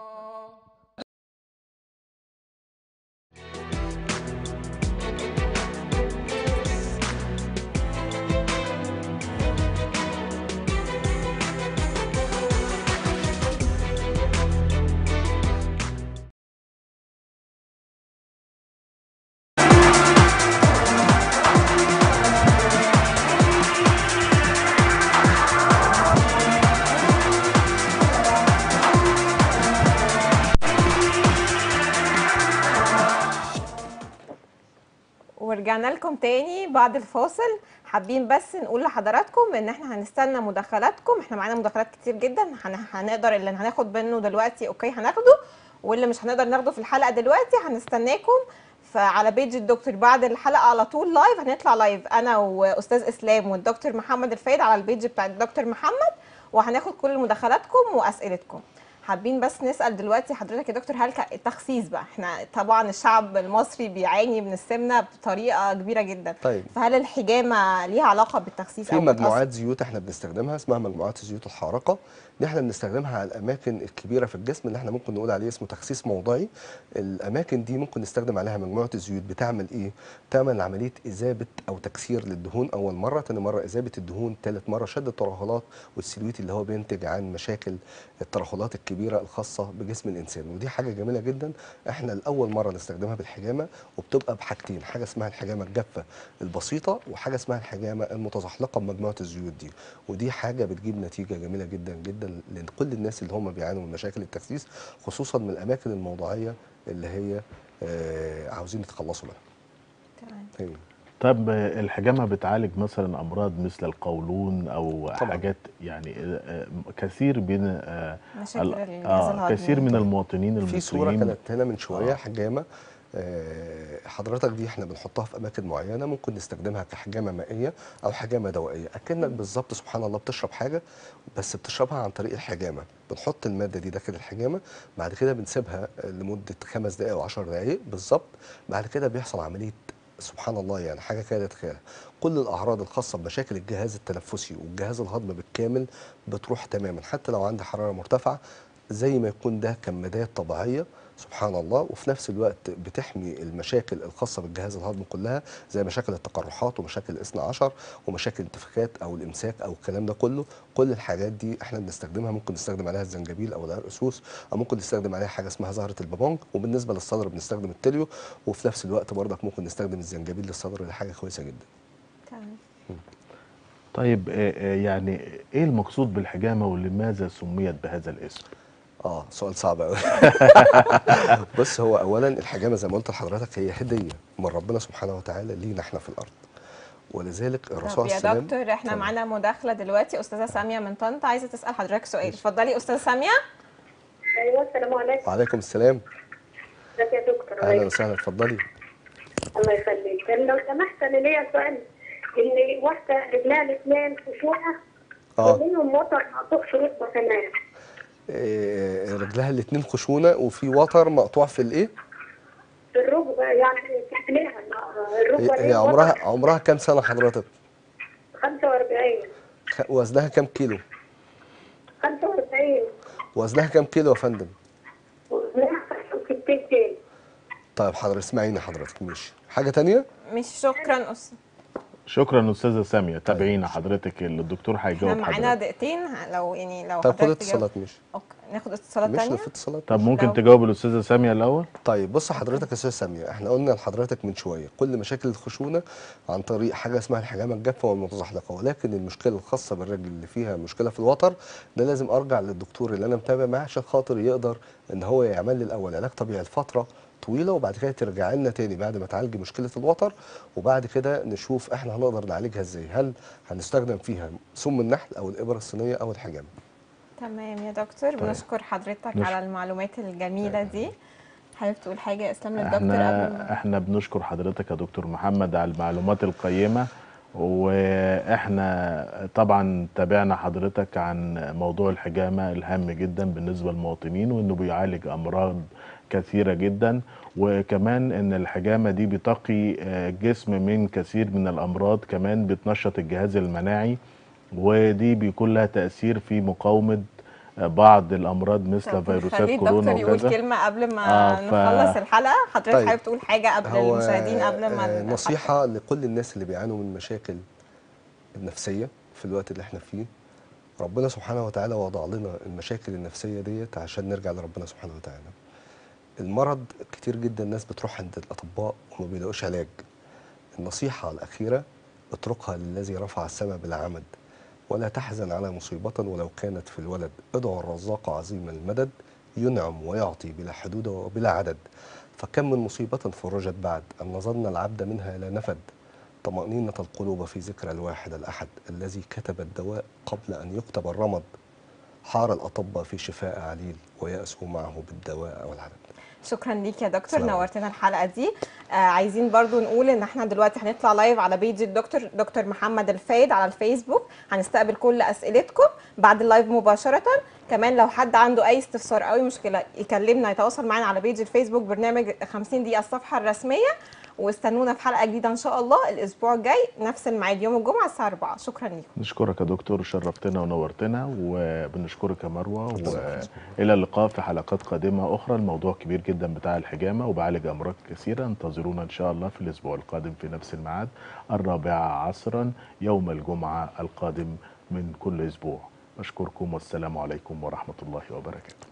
Speaker 2: ورجعنا لكم تاني بعد الفاصل حابين بس نقول لحضراتكم ان احنا هنستنى مداخلاتكم احنا معانا مداخلات كتير جدا هن- هنقدر اللي هناخد منه دلوقتي اوكي هناخده واللي مش هنقدر ناخده في الحلقه دلوقتي هنستناكم فعلى بيج الدكتور بعد الحلقه على طول لايف هنطلع لايف انا واستاذ اسلام والدكتور محمد الفايد على البيج بتاع الدكتور محمد وهناخد كل مداخلاتكم واسئلتكم حابين بس نسال دلوقتي حضرتك يا دكتور هل ك- التخسيس بقى احنا طبعا الشعب المصري بيعاني من السمنه بطريقه كبيره جدا
Speaker 3: طيب
Speaker 2: فهل الحجامه ليها علاقه بالتخسيس
Speaker 3: في
Speaker 2: او بتأثر؟
Speaker 3: مجموعات زيوت احنا بنستخدمها اسمها مجموعات الزيوت الحارقه دي احنا بنستخدمها على الاماكن الكبيره في الجسم اللي احنا ممكن نقول عليه اسمه تخسيس موضعي الاماكن دي ممكن نستخدم عليها مجموعه الزيوت بتعمل ايه تعمل عمليه اذابه او تكسير للدهون اول مره ثاني مره اذابه الدهون ثالث مره شد الترهلات والسلويت اللي هو بينتج عن مشاكل الترهلات الكبيره الخاصه بجسم الانسان ودي حاجه جميله جدا احنا لاول مره نستخدمها بالحجامه وبتبقى بحاجتين حاجه اسمها الحجامه الجافه البسيطه وحاجه اسمها الحجامه المتزحلقه بمجموعه الزيوت دي ودي حاجه بتجيب نتيجه جميله جدا جدا لكل الناس اللي هم بيعانوا من مشاكل التخسيس خصوصا من الاماكن الموضعيه اللي هي آه عاوزين يتخلصوا منها
Speaker 2: تمام.
Speaker 3: أيوة.
Speaker 1: طب آه، الحجامه بتعالج مثلا امراض مثل القولون او
Speaker 3: طبعاً.
Speaker 1: حاجات يعني آه، آه، كثير من آه،
Speaker 2: مشاكل
Speaker 1: ال-
Speaker 2: الجهاز
Speaker 1: آه
Speaker 2: الهضمي
Speaker 1: كثير من المواطنين
Speaker 3: في صوره
Speaker 1: المصريين
Speaker 3: كانت هنا من شويه
Speaker 1: آه.
Speaker 3: حجامه آه، حضرتك دي احنا بنحطها في اماكن معينه ممكن نستخدمها كحجامه مائيه او حجامه دوائيه اكنك بالظبط سبحان الله بتشرب حاجه بس بتشربها عن طريق الحجامه بنحط الماده دي داخل الحجامه بعد كده بنسيبها لمده خمس دقائق او 10 دقائق بالظبط بعد كده بيحصل عمليه سبحان الله يعني حاجه كده تتخيلها كل الاعراض الخاصه بمشاكل الجهاز التنفسي والجهاز الهضمي بالكامل بتروح تماما حتى لو عندي حراره مرتفعه زي ما يكون ده كمادات طبيعيه سبحان الله وفي نفس الوقت بتحمي المشاكل الخاصه بالجهاز الهضمي كلها زي مشاكل التقرحات ومشاكل الاثنى عشر ومشاكل الانتفاخات او الامساك او الكلام ده كله كل الحاجات دي احنا بنستخدمها ممكن نستخدم عليها الزنجبيل او القرقسوس او ممكن نستخدم عليها حاجه اسمها زهره البابونج وبالنسبه للصدر بنستخدم التليو وفي نفس الوقت برضك ممكن نستخدم الزنجبيل للصدر دي حاجه كويسه جدا
Speaker 2: تمام.
Speaker 1: طيب آه، آه، يعني ايه المقصود بالحجامه ولماذا سميت بهذا الاسم
Speaker 3: اه سؤال صعب قوي بص هو اولا الحجامه زي ما قلت لحضرتك هي هديه من ربنا سبحانه وتعالى لينا احنا في الارض ولذلك الرسول
Speaker 2: طب
Speaker 3: عليه
Speaker 2: يا
Speaker 3: السلام
Speaker 2: دكتور احنا
Speaker 3: اتفضل.
Speaker 2: معانا مداخله دلوقتي استاذه ساميه من طنطا عايزه تسال حضرتك سؤال اتفضلي استاذه ساميه
Speaker 5: ايوه السلام عليكم
Speaker 3: وعليكم السلام
Speaker 5: ازيك يا دكتور
Speaker 3: اهلا وسهلا اتفضلي
Speaker 5: الله يخليك كان لو سمحت انا ليا سؤال ان واحده رجلها الاثنين خشوعه
Speaker 3: اه
Speaker 5: ومنهم وتر مقطوع في ركبه كمان
Speaker 3: إيه، رجلها الاتنين خشونه وفي وتر مقطوع في الايه
Speaker 5: في الركبه يعني تحتلها الركبه
Speaker 3: هي, هي
Speaker 5: ليها
Speaker 3: عمرها
Speaker 5: وتر
Speaker 3: عمرها كام سنه حضرتك
Speaker 5: 45
Speaker 3: خ- وزنها كام كيلو
Speaker 5: 45
Speaker 3: وزنها كام كيلو يا فندم
Speaker 5: وزنها 65 كيلو
Speaker 3: طيب حضرتك اسمعيني حضرتك ماشي حاجه تانية
Speaker 2: مش شكرا أس...
Speaker 1: شكرا استاذه ساميه تابعينا حضرتك الدكتور
Speaker 2: احنا
Speaker 1: هيجاوب
Speaker 2: معانا
Speaker 1: حضرتك
Speaker 2: دقيقتين لو يعني لو
Speaker 3: طب خد
Speaker 2: حضرتك تجاوب-
Speaker 3: اتصالات مش
Speaker 2: اوكي ناخد اتصالات
Speaker 3: مش
Speaker 2: تانية
Speaker 3: في اتصالات
Speaker 1: طب
Speaker 3: مش.
Speaker 1: ممكن
Speaker 2: لو-
Speaker 1: تجاوب الاستاذه ساميه الاول
Speaker 3: طيب بص حضرتك يا استاذ ساميه احنا قلنا لحضرتك من شويه كل مشاكل الخشونه عن طريق حاجه اسمها الحجامه الجافه والمتزحلقه ولكن المشكله الخاصه بالرجل اللي فيها مشكله في الوتر ده لازم ارجع للدكتور اللي انا متابع معاه عشان خاطر يقدر ان هو يعمل لي الاول علاج طبيعي لفتره طويله وبعد كده ترجع لنا تاني بعد ما تعالج مشكله الوتر وبعد كده نشوف احنا هنقدر نعالجها ازاي هل هنستخدم فيها سم النحل او الابره الصينيه او الحجامه
Speaker 2: تمام يا دكتور بنشكر حضرتك
Speaker 1: نشكر.
Speaker 2: على المعلومات الجميله دي حابب تقول حاجه يا اسلام للدكتور قبل ما
Speaker 1: احنا احنا بنشكر حضرتك يا دكتور محمد على المعلومات القيمه واحنا طبعا تابعنا حضرتك عن موضوع الحجامه الهام جدا بالنسبه للمواطنين وانه بيعالج امراض كثيره جدا وكمان ان الحجامه دي بتقي آه، الجسم من كثير من الامراض كمان بتنشط الجهاز المناعي ودي بيكون لها تاثير في مقاومه آه، بعض الامراض مثل
Speaker 2: طب
Speaker 1: فيروسات
Speaker 2: خلي
Speaker 1: كورونا
Speaker 2: الدكتور يقول
Speaker 1: وكذا
Speaker 2: كلمه قبل ما
Speaker 1: آه، ف-
Speaker 2: نخلص الحلقه حضرتك
Speaker 3: طيب.
Speaker 2: حابب تقول حاجه قبل
Speaker 3: هو
Speaker 2: المشاهدين قبل ما
Speaker 3: آه،
Speaker 2: ال-
Speaker 3: نصيحة لكل الناس اللي بيعانوا من مشاكل النفسية في الوقت اللي احنا فيه ربنا سبحانه وتعالى وضع لنا المشاكل النفسية ديت عشان نرجع لربنا سبحانه وتعالى المرض كتير جدا الناس بتروح عند الأطباء وما بيلاقوش علاج النصيحة الأخيرة اتركها للذي رفع السماء بلا عمد ولا تحزن على مصيبة ولو كانت في الولد ادعو الرزاق عظيم المدد ينعم ويعطي بلا حدود وبلا عدد فكم من مصيبة فرجت بعد أن نظن العبد منها لا نفد طمأنينة القلوب في ذكر الواحد الأحد الذي كتب الدواء قبل أن يكتب الرمد حار الأطباء في شفاء عليل ويأسوا معه بالدواء أو العدد
Speaker 2: شكرا ليك يا دكتور
Speaker 3: السلام عليكم.
Speaker 2: نورتنا الحلقه دي آه عايزين برضو نقول ان احنا دلوقتي هنطلع لايف على بيج الدكتور دكتور محمد الفايد على الفيسبوك هنستقبل كل اسئلتكم بعد اللايف مباشره كمان لو حد عنده اي استفسار او اي مشكله يكلمنا يتواصل معنا على بيج الفيسبوك برنامج 50 دقيقه الصفحه الرسميه واستنونا في حلقه جديده ان شاء الله الاسبوع الجاي نفس الميعاد يوم الجمعه الساعه 4 شكرا لكم
Speaker 1: نشكرك يا دكتور شرفتنا ونورتنا وبنشكرك يا مروه والى اللقاء في حلقات قادمه اخرى الموضوع كبير جدا بتاع الحجامه وبعالج امراض كثيره انتظرونا ان شاء الله في الاسبوع القادم في نفس الميعاد الرابعه عصرا يوم الجمعه القادم من كل اسبوع اشكركم والسلام عليكم ورحمه الله وبركاته